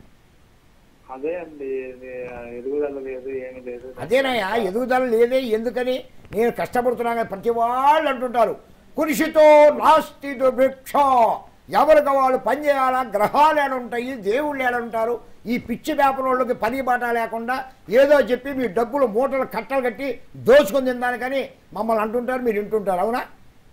అదే అండి ఇది, ఆ, ఎదుగుదల లేదు ఏమీ లేదు అదేనయ్యా ఎదుగుదల లేదే ఎందుకని నేను కష్టపడుతున్నా కానీ ప్రతి వాళ్ళు అంటుంటారు కురిషితో నాస్తి దుర్భిక్ష ఎవరికి వాళ్ళు పని చేయాలా గ్రహాలు ఏడ ఉంటాయి దేవుళ్ళు ఏడ ఉంటారు ఈ పిచ్చి వ్యాపారంలోకి పని బాట లేకుండా ఏదో చెప్పి మీ డబ్బులు మూటలు కట్టలు కట్టి దోచుకొని తినడానికని మమ్మల్ని అంటుంటారు మీరు వింటుంటారు అవునా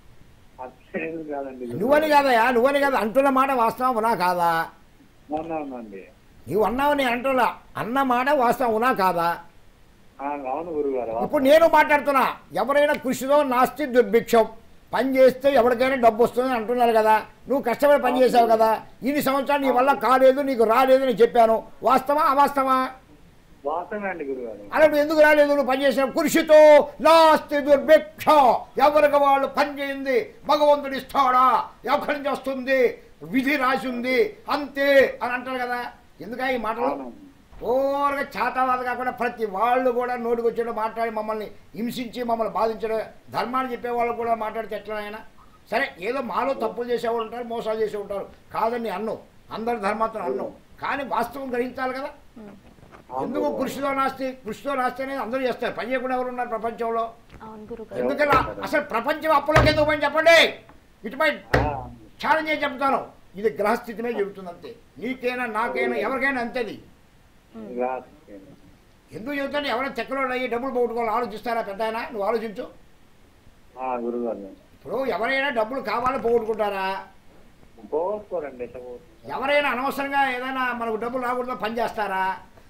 అట్లేం కాదండి గురుగారు. నువ్వని కాదయ్యా నువ్వని కాదు అంటున్న మాట వాస్తవం అవునా కాదా అవునవునండి నువ్వు అన్నావు నేను అంటున్నా అన్న మాట వాస్తవం అవునా కాదా ఆ, అవును గురుగారు ఇప్పుడు నేను మాట్లాడుతున్నా ఎవరైనా కృషిలో నాస్తి దుర్భిక్షం పని చేస్తే ఎవరికైనా డబ్బు వస్తుంది అంటున్నారు కదా నువ్వు కష్టపడి పని చేసావు కదా ఇన్ని సంవత్సరాలు నీ వల్ల కాలేదు నీకు రాలేదు అని చెప్పాను వాస్తవా అవాస్తవా వాస్తవమే అండి గురుగారు అలా నువ్వు ఎందుకు రాలేదు నువ్వు పని చేసిన కృషితో నాస్తి దుర్భిక్ష ఎవరికి వాళ్ళు పని చేయింది భగవంతుడు ఇస్తాడా ఎక్కడి నుంచి వస్తుంది విధి రాసి ఉంది అంతే అని అంటారు కదా ఎందుకా ఈ మాటలు అవునవును ఓరగా చేతవాద కాకుండా ప్రతి వాళ్ళు కూడా నోటికి వచ్చేటో మాట్లాడి మమ్మల్ని హింసించి మమ్మల్ని బాధించడం ధర్మాన్ని చెప్పే వాళ్ళు కూడా మాట్లాడితే ఎట్లా ఆయన సరే ఏదో మాలో తప్పులు చేసేవాళ్ళు ఉంటారు మోసాలు చేసే ఉంటారు కాదని అన్ను అందరు ధర్మాత్రం అన్ను కానీ వాస్తవం గ్రహించాలి కదా అవును ఎందుకు గురుగారు. కృషితో నాస్తి కృషితో నాస్తి అనేది అందరూ చేస్తారు పని చేయకుండా ఎవరు ఉన్నారు ప్రపంచంలో అవును గురుగారు ఎందుకలా అసలు ప్రపంచం అప్పులోకి ఎందుకు పని చెప్పండి ఇటుపై ఆ, ఛాలెంజ్ చేసి చెప్తాను ఇది గ్రహస్థితి మీద చెబుతుంది అంతే నీకైనా నాకైనా ఎవరికైనా అంతేది రాసుకోండి. ఎందుకు చెబుతాను ఎవరైనా చెక్కలో అయ్యి డబ్బులు పోగొట్టుకోవాలి ఆలోచిస్తారా పెద్ద ఆయన నువ్వు ఆలోచించు ఆ, గురుగారు ఇప్పుడు ఎవరైనా డబ్బులు కావాలని పోగొట్టుకుంటారా పోగొట్టుకోరండి ఎట్లా పోగొట్టుకోరు? ఎవరైనా అనవసరంగా ఏదైనా మనకు డబ్బులు రాకూడదో పని చేస్తారా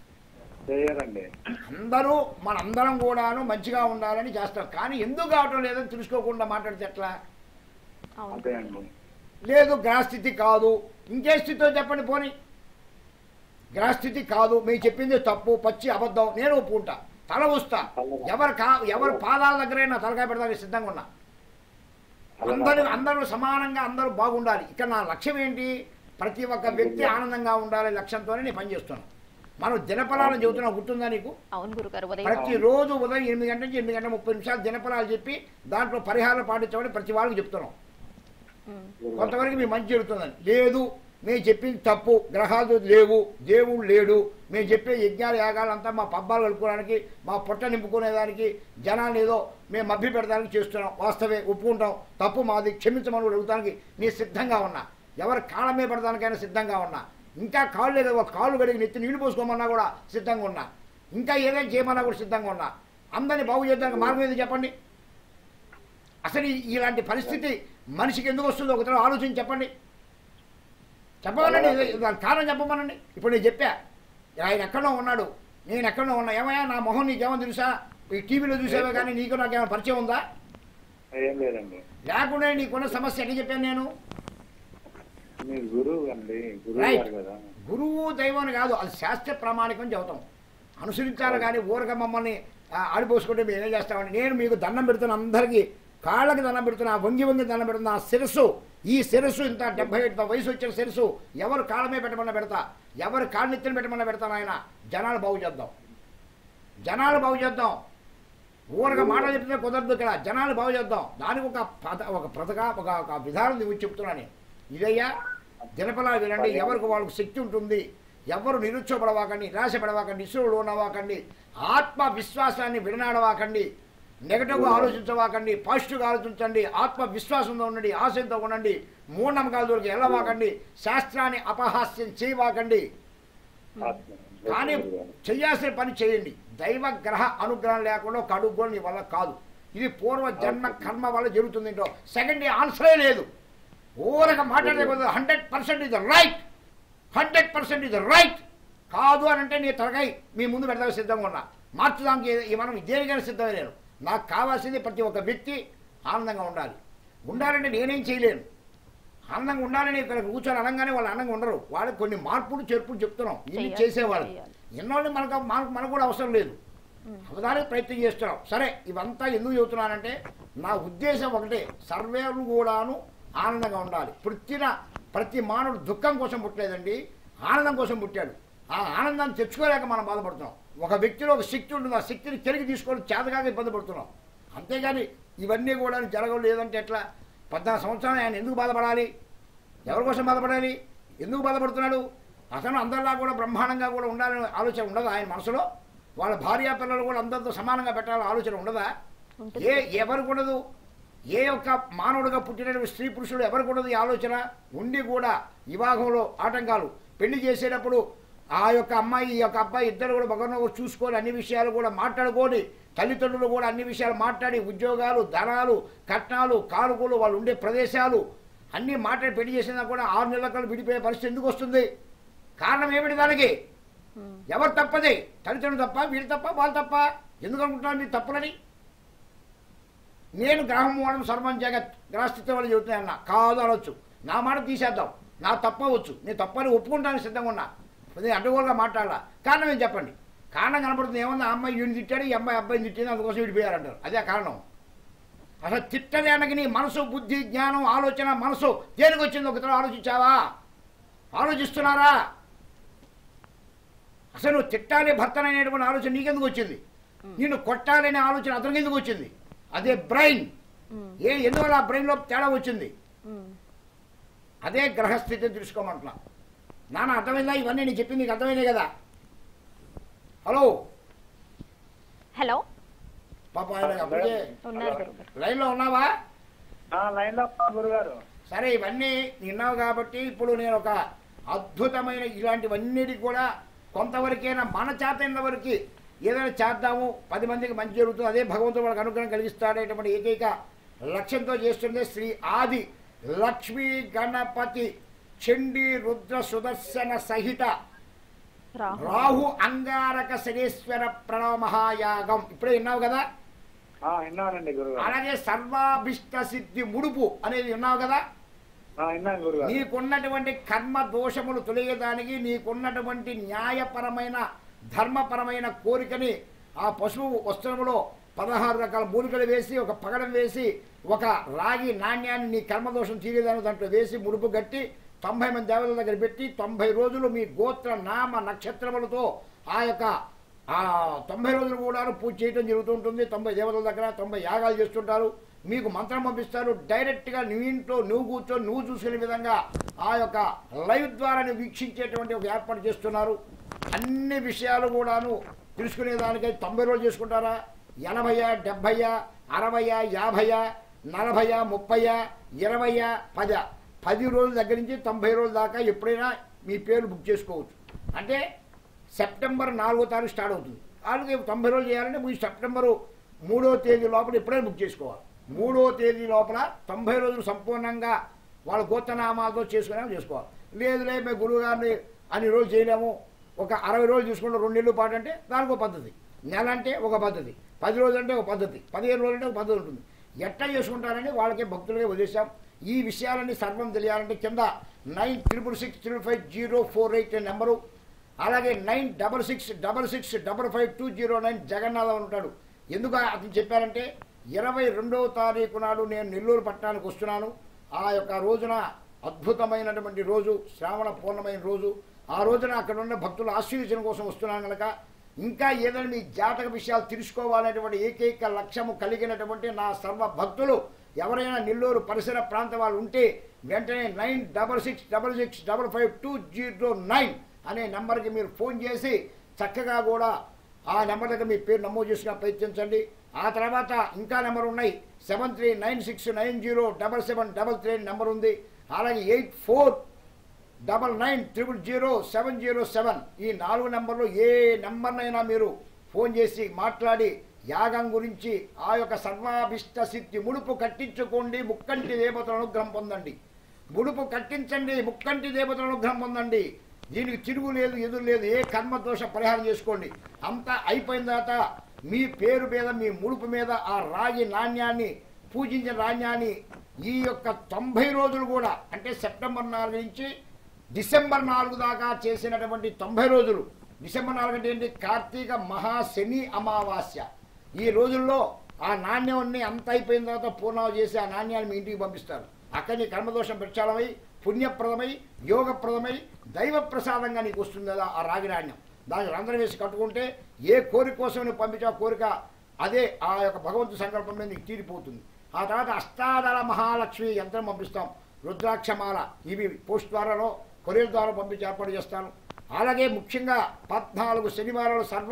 చేయరండి అందరూ మనందరం కూడాను మంచిగా ఉండాలని చేస్తాం కానీ ఎందుకు కావటం లేదని తెలుసుకోకుండా మాట్లాడితే ఎట్లా అవును అంతే అండి లేదు గ్రహస్థితి కాదు ఇంకే స్థితితో చెప్పండి పోని గ్రహస్థితి కాదు మీరు చెప్పింది తప్పు పచ్చి అబద్ధం నేను ఒప్పుకుంటా తల వస్తా ఎవరు కా ఎవరు పాదాల దగ్గర నా తలకాయ పెడతానికి సిద్ధంగా ఉన్నా అందరూ అందరూ సమానంగా అందరూ బాగుండాలి ఇక్కడ నా లక్ష్యం ఏంటి ప్రతి ఒక్క వ్యక్తి ఆనందంగా ఉండాలి లక్ష్యంతోనే నేను పనిచేస్తున్నాను మనం దినఫలాలను చెబుతున్నా గుర్తుందా నీకు అవును గురుగారు ఉదయం ప్రతిరోజు ఉదయం ఎనిమిది గంటల నుంచి ఎనిమిది గంటల ముప్పై నిమిషాలు దినఫలాలు చెప్పి దాంట్లో పరిహారం పాటించమని ప్రతి వాళ్ళకి చెప్తున్నాం ఉమ్, కొంతవరకు మీ మంచి జరుగుతుందని లేదు మేము చెప్పింది తప్పు గ్రహాలు లేవు దేవుడు లేడు మేము చెప్పే యజ్ఞాలు యాగాలంతా మా పబ్బాలు కలుపుకోవడానికి మా పొట్ట నింపుకునేదానికి జనాన్ని ఏదో మేము మభ్య పెడడానికి చేస్తున్నాం వాస్తవే ఒప్పుకుంటాం తప్పు మాది క్షమించమని కూడా అడుగుతానికి నేను సిద్ధంగా ఉన్నా ఎవరి కాళ్ళ మీద పడడానికైనా సిద్ధంగా ఉన్నా ఇంకా కాళ్ళు లేదు ఒక కాళ్ళు గడిగి నెత్తి నీళ్లు పోసుకోమన్నా కూడా సిద్ధంగా ఉన్నా ఇంకా ఏదైనా చేయమన్నా కూడా సిద్ధంగా ఉన్నా అందరినీ బాగు చేయడానికి మార్గం ఏది చెప్పండి అసలు ఈ- ఇలాంటి పరిస్థితి మనిషికి ఎందుకు వస్తుందో ఒకసారి ఆలోచించి చెప్పండి చెప్పమనండి ఇది- దానికి కారణం చెప్పమనండి ఇప్పుడు నేను చెప్పా ఆయన ఎక్కడో ఉన్నాడు నేను ఎక్కడో ఉన్నా ఏమయ్యా నా మొహం నీకేమో తెలుసా ఈ టీవీలో చూసావే కానీ నీకు నాకేమైనా పరిచయం ఉందా ఏం లేదండి లేకుండా నీకున్న సమస్య ఎట్లా చెప్పాను నేను మీరు గురువు అండి గురువు Right. గారు కదా గురువు దైవం అని కాదు అది శాస్త్ర ప్రామాణికం చెబుతాం అనుసరించాలి కానీ ఊరక మమ్మల్ని ఆ, ఆడిపోసుకుంటే మేము ఏం చేస్తామని నేను మీకు దండం పెడుతున్న అందరికీ కాళ్ళకి దండం పెడుతున్నా వంగి వంగి దండం పెడుతున్నా ఆ శిరస్సు ఈ శిరస్సు ఇంత డెబ్బై ఐదు వయసు వచ్చిన శిరస్సు ఎవరు కాళ్ళమే పెట్టమన్నా పెడతా ఎవరు కాళ్ళు నెత్తిన పెట్టమన్నా పెడతాను ఆయన జనాలు బాగు చేద్దాం జనాలు బాగు చేద్దాం ఊరక మాట చెప్తే కుదరదు ఇక్కడ జనాలు బాగు చేద్దాం దానికి ఒక పద ఒక పథక ఒక ఒక విధానం నువ్వు చెప్తున్నా నేను ఇదయ్యా దినపలా వినండి ఎవరికి వాళ్ళకు శక్తి ఉంటుంది ఎవరు నిరుత్సవపడవాకండి నిరాశపడవాకండి ఇసురులు ఉన్నవాకండి ఆత్మ విశ్వాసాన్ని విడనాడవాకండి నెగటివ్గా ఆలోచించవాకండి పాజిటివ్గా ఆలోచించండి ఆత్మ విశ్వాసంతో ఉండండి ఆశయంతో ఉండండి మూఢనమ్మకాల దొరికి వెళ్ళవాకండి శాస్త్రాన్ని అపహాస్యం చేయవాకండి కానీ చేయాల్సిన పని చేయండి దైవ గ్రహ అనుగ్రహం లేకుండా ఒక అడుగు కూడా నీ వల్ల కాదు ఇది పూర్వ జన్మ కర్మ వల్ల జరుగుతుంది ఏంటో సెకండ్ ఆన్సరే లేదు ఊరక మాట్లాడలేదు హండ్రెడ్ పర్సెంట్ ఇది రైట్ హండ్రెడ్ పర్సెంట్ ఇది రైట్ కాదు అని అంటే నీ తలకాయ మీ ముందు పెడతా సిద్ధంగా ఉన్నా మార్చడానికి ఏ- మనం దేనికైనా సిద్ధమే నేను నాకు కావాల్సింది ప్రతి ఒక్క వ్యక్తి ఆనందంగా ఉండాలి ఉండాలంటే నేనేం చేయలేను ఆనందంగా ఉండాలని ఇక్కడ కూర్చొని అనగానే వాళ్ళు ఆనందంగా ఉండరు వాళ్ళకి కొన్ని మార్పులు చేర్పులు చెప్తున్నాం ఇన్ని చెయ్యాలి, చేసేవాళ్ళు చెయ్యాలి. ఎన్నోళ్ళు మనకు మనకు మనకు కూడా అవసరం లేదు అవదానికి ప్రయత్నం చేస్తున్నాం సరే ఇవంతా ఎందుకు చెబుతున్నానంటే నా ఉద్దేశం ఒకటే సర్వేలు కూడాను ఆనందంగా ఉండాలి పుట్టిన ప్రతి మానవుడు దుఃఖం కోసం పుట్టలేదండి ఆనందం కోసం పుట్టాడు ఆ ఆనందాన్ని తెచ్చుకోలేక మనం బాధపడుతున్నాం ఒక వ్యక్తిలో ఒక శక్తి ఉంటుంది ఆ శక్తిని తిరిగి తీసుకొని చేతగాక ఇబ్బంది పడుతున్నాం అంతేగాని ఇవన్నీ కూడా జరగవు లేదంటే ఎట్లా పద్నాలుగు సంవత్సరాలు ఆయన ఎందుకు బాధపడాలి ఎవరి కోసం బాధపడాలి ఎందుకు బాధపడుతున్నాడు అతను అందరిలా కూడా బ్రహ్మాండంగా కూడా ఉండాలని ఆలోచన ఉండదా ఆయన మనసులో వాళ్ళ భార్య పిల్లలు కూడా అందరితో సమానంగా పెట్టాలని ఆలోచన ఉండదా ఉంటుంది. ఏ ఎవరికి ఉండదు ఏ ఒక్క మానవుడిగా పుట్టినటువంటి స్త్రీ పురుషుడు ఎవరికి ఉండదు ఈ ఆలోచన ఉండి కూడా వివాహంలో ఆటంకాలు పెళ్లి చేసేటప్పుడు ఆ యొక్క అమ్మాయి ఈ యొక్క అబ్బాయి ఇద్దరు కూడా ఒకరినొకరు చూసుకొని అన్ని విషయాలు కూడా మాట్లాడుకొని తల్లిదండ్రులు కూడా అన్ని విషయాలు మాట్లాడి ఉద్యోగాలు ధనాలు కట్నాలు కానుకలు వాళ్ళు ఉండే ప్రదేశాలు అన్నీ మాట్లాడి పెళ్లి చేసినా కూడా ఆరు నెలల కల్లా విడిపోయే పరిస్థితి ఎందుకు వస్తుంది కారణం ఏమిటి దానికి ఎవరు తప్పది తల్లిదండ్రులు తప్ప వీళ్ళు తప్ప వాళ్ళు తప్ప ఎందుకు అనుకుంటున్నారు మీరు తప్పులని నేను గ్రామం వాడడం సర్పంచ్ జగత్ గ్రహస్థితి వాళ్ళు చెబుతున్నాయన్న కాదు అనొచ్చు నా మాట తీసేద్దాం నా తప్పవచ్చు నేను తప్పని ఒప్పుకుంటానికి సిద్ధంగా ఉన్నా నేను అడ్డగోలుగా మాట్లాడాల కారణం ఏం చెప్పండి కారణం కనపడుతుంది ఏమన్నా ఆ అమ్మాయి వీడిని తిట్టాడు ఈ అమ్మాయి అబ్బాయిని తిట్టింది అందుకోసం విడిపోయారంటారు అదే కారణం అసలు తిట్టడానికి నీ మనసు బుద్ధి జ్ఞానం ఆలోచన మనసు దేనికి వచ్చింది ఒకసారి ఆలోచించావా ఆలోచిస్తున్నారా అసలు నువ్వు తిట్టాలి భర్తననేటువంటి ఆలోచన నీకెందుకు వచ్చింది నిన్ను కొట్టాలనే ఆలోచన అతనికి ఎందుకు వచ్చింది అదే బ్రెయిన్ ఉమ్, ఏ ఎందువల్ల ఆ బ్రెయిన్లో తేడా వచ్చింది ఉమ్. అదే గ్రహస్థితిని తెలుసుకోమంటున్నా నాన్న అర్థమైందా ఇవన్నీ నేను చెప్పింది నీకు అర్థమైంది కదా హలో హలో పాప ఆయన అప్పటికే ఉన్నారు గురుగారు లైన్లో ఉన్నావా లైన్ లో గురుగారు సరే ఇవన్నీ విన్నావు కాబట్టి ఇప్పుడు నేను ఒక అద్భుతమైన ఇలాంటివన్నిటికి కూడా కొంతవరకైనా మన చేత వరకు ఏదైనా చేద్దాము పది మందికి మంచి జరుగుతుంది అదే భగవంతుడు వాళ్ళకి అనుగ్రహం కలిగిస్తాడేటువంటి ఏకైక లక్ష్యంతో చేస్తుంది శ్రీ ఆది లక్ష్మీ గణపతి చండీ రుద్ర సుదర్శన సహిత రాహు రాహు అంగారక శనేశ్వర ప్రణవ మహాయాగం ఇప్పుడే విన్నావు కదా ఆ, విన్నానండి గురుగారు అలాగే సర్వాభిష్ట సిద్ధి ముడుపు అనేది విన్నావు కదా ఆ, విన్నాను గురుగారు నీకున్నటువంటి కర్మ దోషములు తొలగేదానికి నీకున్నటువంటి న్యాయపరమైన ధర్మపరమైన కోరికని ఆ పశువు వస్త్రములో పదహారు రకాల మూలికలు వేసి ఒక పగడం వేసి ఒక రాగి నాణ్యాన్ని నీ కర్మదోషం తీరేదాన్ని దాంట్లో వేసి ముడుపు కట్టి తొంభై మంది దేవతల దగ్గర పెట్టి తొంభై రోజులు మీ గోత్ర నామ నక్షత్రములతో ఆ యొక్క ఆ తొంభై రోజులు కూడా పూజ చేయడం జరుగుతూ ఉంటుంది తొంభై దేవతల దగ్గర తొంభై యాగాలు చేస్తుంటారు మీకు మంత్రం పంపిస్తారు డైరెక్ట్గా నీ ఇంట్లో నువ్వు కూర్చొని నువ్వు చూసుకునే విధంగా ఆ యొక్క లైవ్ ద్వారా నువ్వు వీక్షించేటువంటి ఒక ఏర్పాటు చేస్తున్నారు అన్ని విషయాలు కూడాను తెలుసుకునేదానికై తొంభై రోజులు చేసుకుంటారా ఎనభయ డెబ్భయ అరవయ యాభయ నలభయ ముప్పయ ఇరవయ పద పది రోజుల దగ్గర నుంచి తొంభై రోజుల దాకా ఎప్పుడైనా మీ పేరు బుక్ చేసుకోవచ్చు అంటే సెప్టెంబర్ నాలుగో తారీఖు స్టార్ట్ అవుతుంది అలాగే తొంభై రోజులు చేయాలంటే మీరు సెప్టెంబరు మూడో తేదీ లోపల ఎప్పుడైనా బుక్ చేసుకోవాలి మూడో తేదీ లోపల తొంభై రోజులు సంపూర్ణంగా వాళ్ళ గోత్రనామాలతో చేసుకునే చేసుకోవాలి లేదు లేదు మేము గురువు గారిని అన్ని రోజులు చేయలేము ఒక అరవై రోజులు చూసుకుంటే రెండు నెలలు పాటు అంటే దానికి ఒక పద్ధతి నెల అంటే ఒక పద్ధతి పది రోజులు అంటే ఒక పద్ధతి పదిహేను రోజులు అంటే ఒక పద్ధతి ఉంటుంది ఎట్లా చేసుకుంటారని వాళ్ళకే భక్తులుగా వదిలేశాం ఈ విషయాలన్నీ సర్వం తెలియాలంటే కింద nine triple six triple five zero four eight number అలాగే nine double six double six double five two zero nine Jagannatham అని ఉంటాడు ఎందుకు అతను చెప్పారంటే ఇరవై రెండవ తారీఖు నాడు నేను నెల్లూరు పట్టణానికి వస్తున్నాను ఆ యొక్క రోజున అద్భుతమైనటువంటి రోజు శ్రావణ పూర్ణమైన రోజు ఆ రోజున అక్కడ ఉన్న భక్తుల ఆశీర్వచనం కోసం వస్తున్నాను కనుక ఇంకా ఏదైనా మీ జాతక విషయాలు తెలుసుకోవాలనేటువంటి ఏకైక లక్ష్యము కలిగినటువంటి నా సర్వ భక్తులు ఎవరైనా నెల్లూరు పరిసర ప్రాంత వాళ్ళు ఉంటే వెంటనే nine double six double six double five two zero nine అనే నెంబర్కి మీరు ఫోన్ చేసి చక్కగా కూడా ఆ నెంబర్ దగ్గర మీ పేరు నమోదు చేసుకుని ప్రయత్నించండి ఆ తర్వాత ఇంకా నెంబర్ ఉన్నాయి seven three nine six nine zero double seven double three number ఉంది అలాగే eight four double nine triple zero seven zero seven ఈ నాలుగు నెంబర్లు ఏ నెంబర్నైనా మీరు ఫోన్ చేసి మాట్లాడి యాగం గురించి ఆ యొక్క సర్వాభిష్ట సిద్ధి ముడుపు కట్టించుకోండి ముక్కంటి దేవతల అనుగ్రహం పొందండి ముడుపు కట్టించండి ముక్కంటి దేవతల అనుగ్రహం పొందండి దీనికి తిరుగు లేదు ఎదురు లేదు ఏ కర్మ దోష పరిహారం చేసుకోండి అంతా అయిపోయిన తర్వాత మీ పేరు మీద మీ ముడుపు మీద ఆ రాగి నాణ్యాన్ని పూజించిన నాణ్యాన్ని ఈ యొక్క తొంభై రోజులు కూడా అంటే సెప్టెంబర్ నాలుగు నుంచి డిసెంబర్ నాలుగు దాకా చేసినటువంటి తొంభై రోజులు డిసెంబర్ నాలుగు అంటే ఏంటి కార్తీక మహాశని అమావాస్య ఈ రోజుల్లో ఆ నాణ్యాన్ని అంత అయిపోయిన తర్వాత పూర్ణాలు చేసి ఆ నాణ్యాన్ని మీ ఇంటికి పంపిస్తారు అక్కడ నీ కర్మదోషం ప్రక్షాళమై పుణ్యప్రదమై యోగప్రదమై దైవ ప్రసాదంగా నీకు వస్తుంది కదా ఆ రాగి నాణ్యం దానికి రంధ్రం వేసి కట్టుకుంటే ఏ కోరిక కోసం నువ్వు పంపించే ఆ కోరిక అదే ఆ యొక్క భగవంతు సంకల్పం మీద నీకు తీరిపోతుంది ఆ తర్వాత అష్టాదళ మహాలక్ష్మి యంత్రం పంపిస్తాం రుద్రాక్షమాల ఇవి పోస్ట్ ద్వారాలో కొరియర్ ద్వారా పంపించి ఏర్పాటు చేస్తాను అలాగే ముఖ్యంగా పద్నాలుగు శనివారాలు సర్వ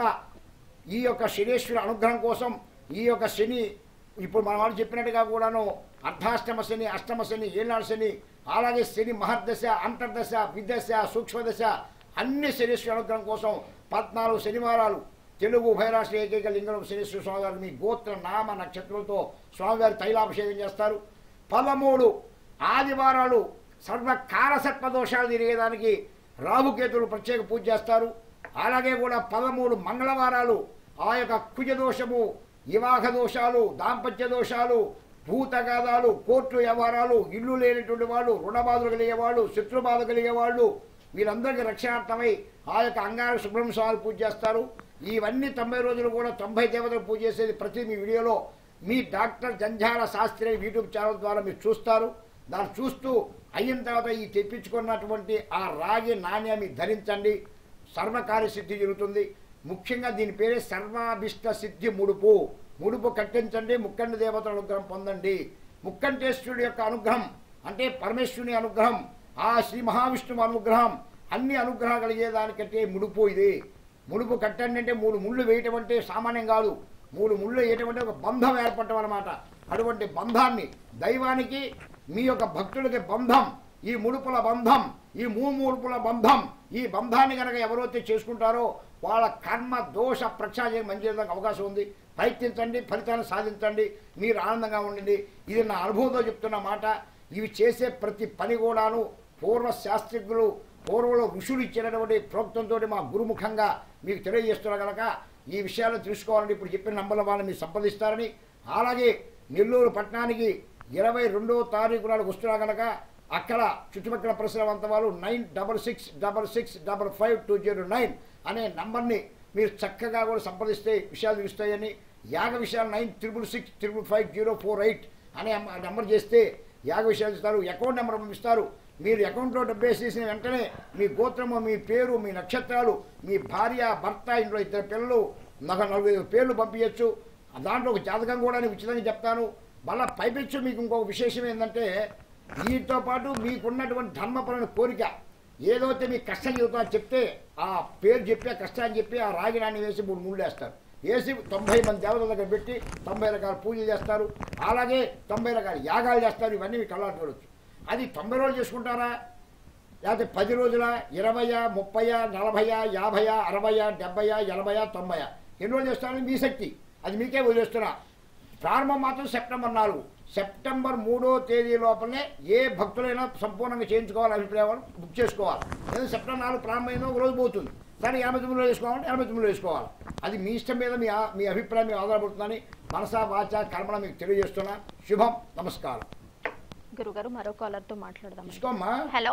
ఈ యొక్క శనేశ్వర అనుగ్రహం కోసం ఈ యొక్క శని ఇప్పుడు మన వాళ్ళు చెప్పినట్టుగా కూడాను అర్ధాష్టమ శని అష్టమ శని ఏనాడు శని అలాగే శని మహర్దశ అంతర్దశ విదశ సూక్ష్మదశ అన్ని శనేశ్వర అనుగ్రహం కోసం పద్నాలుగు శనివారాలు తెలుగు ఉభయరాష్ట్ర ఏకైక లింగం శనేశ్వర స్వామివారు మీ గోత్ర నామ నక్షత్రంతో స్వామివారి తైలాభిషేకం చేస్తారు పదమూడు ఆదివారాలు సర్వ కాలసర్ప దోషాలు తిరిగేదానికి రాహుకేతులు ప్రత్యేక పూజ చేస్తారు అలాగే కూడా పదమూడు మంగళవారాలు ఆ యొక్క కుజ దోషము వివాహ దోషాలు దాంపత్య దోషాలు భూతగాదాలు కోర్టు వ్యవహారాలు ఇల్లు లేనటువంటి వాళ్ళు రుణబాధలు కలిగే వాళ్ళు శత్రుబాధ కలిగే వాళ్ళు వీరందరికీ రక్షణార్థమై ఆ యొక్క అంగార సుబ్రహ్మ స్వామి పూజ చేస్తారు ఇవన్నీ తొంభై రోజులు కూడా తొంభై దేవతలు పూజ చేసేది ప్రతి మీ వీడియోలో మీ doctor Jhanjhala Shastri YouTube channel ద్వారా మీరు చూస్తారు దాన్ని చూస్తూ అయిన తర్వాత ఈ తెప్పించుకున్నటువంటి ఆ రాగి నాణ్యాన్ని ధరించండి సర్వకార్య సిద్ధి జరుగుతుంది ముఖ్యంగా దీని పేరే సర్వాభిష్ట సిద్ధి ముడుపు ముడుపు కట్టించండి ముక్కండి దేవతల అనుగ్రహం పొందండి ముక్కంటేశ్వరుడి యొక్క అనుగ్రహం అంటే పరమేశ్వరుని అనుగ్రహం ఆ శ్రీ మహావిష్ణువు అనుగ్రహం అన్ని అనుగ్రహాలు కలిగేదానికంటే ముడుపు ఇది ముడుపు కట్టండి అంటే మూడు ముళ్ళు వేయటం అంటే సామాన్యం కాదు మూడు ముళ్ళు వేయటం అంటే ఒక బంధం ఏర్పడటం అనమాట అటువంటి బంధాన్ని దైవానికి మీ యొక్క భక్తుడికి బంధం ఈ ముడుపుల బంధం ఈ మూముడుపుల బంధం ఈ బంధాన్ని కనుక ఎవరైతే చేసుకుంటారో వాళ్ళ కర్మ దోష ప్రక్షాళన మంచి చేయడానికి అవకాశం ఉంది ప్రయత్నించండి ఫలితాన్ని సాధించండి మీరు ఆనందంగా ఉండండి ఇది నా అనుభవంతో చెప్తున్న మాట ఇవి చేసే ప్రతి పని కూడాను పూర్వ శాస్త్రికులు పూర్వంలో ఋషులు ఇచ్చినటువంటి ప్రోక్తంతో మా గురుముఖంగా మీకు తెలియజేస్తున్నా కనుక ఈ విషయాలు తెలుసుకోవాలని ఇప్పుడు చెప్పిన నంబర్ల వాళ్ళని మీరు సంప్రదిస్తారని అలాగే నెల్లూరు పట్టణానికి ఇరవై రెండవ తారీఖు నాడు వస్తున్నా కనుక అక్కడ చుట్టుపక్కల పరిసర అంత వాళ్ళు nine double six double six double five two zero nine అనే నంబర్ని మీరు చక్కగా కూడా సంప్రదిస్తే విషయాలు తెలుస్తాయని యాగ విషయాలు nine triple six triple five zero four eight అనే అమ్మ- నెంబర్ చేస్తే యాగ విషయాలు ఇస్తారు అకౌంట్ నెంబర్ పంపిస్తారు మీరు అకౌంట్లో డబ్బు వేసేసిన వెంటనే మీ గోత్రము మీ పేరు మీ నక్షత్రాలు మీ భార్య భర్త ఇంట్లో ఇద్దరు పిల్లలు నాకు నలుగురు పేర్లు పంపించచ్చు దాంట్లో ఒక జాతకం కూడా నేను ఉచితంగా చెప్తాను మళ్ళీ పైపెచ్చు మీకు ఇంకొక విశేషం ఏంటంటే వీటితో పాటు మీకున్నటువంటి ధర్మపరమైన కోరిక ఏదైతే మీ కష్టం చెబుతా చెప్తే ఆ పేరు చెప్పి ఆ కష్టాన్ని చెప్పి ఆ రాగి నాణ్యం వేసి మూడు ముళ్ళు వేస్తారు వేసి తొంభై మంది దేవతల దగ్గర పెట్టి తొంభై రకాల పూజలు చేస్తారు అలాగే తొంభై రకాల యాగాలు చేస్తారు ఇవన్నీ మీకు కళ్ళ చూడొచ్చు అది తొంభై రోజులు చేసుకుంటారా లేకపోతే పది రోజుల ఇరవయా ముప్పయా నలభయా యాభయా అరవయా డెబ్బయా ఎనభయా తొంభయా ఎన్ని రోజులు చేస్తారని మీ శక్తి అది మీకే వదిలేస్తున్నా ప్రారంభం మాత్రం సెప్టెంబర్ నాలుగు సెప్టెంబర్ మూడో తేదీ లోపలనే ఏ భక్తులైనా సంపూర్ణంగా చేయించుకోవాలి అభిప్రాయం బుక్ చేసుకోవాలి ఎందుకంటే సెప్టెంబర్ నాలుగు ప్రారంభమైందో ఒక రోజు పోతుంది కానీ ఎనభై తొమ్మిదిలో వేసుకోవాలంటే ఎనభై తొమ్మిదిలో వేసుకోవాలి అది మీ ఇష్టం మీద మీ ఆ- మీ అభిప్రాయం మీద ఆధారపడుతుందని మనసా వాచ కర్మణ మీకు తెలియజేస్తున్నా శుభం నమస్కారం గురుగారు మరో కాలర్తో మాట్లాడదాం తీసుకోమ్మా హలో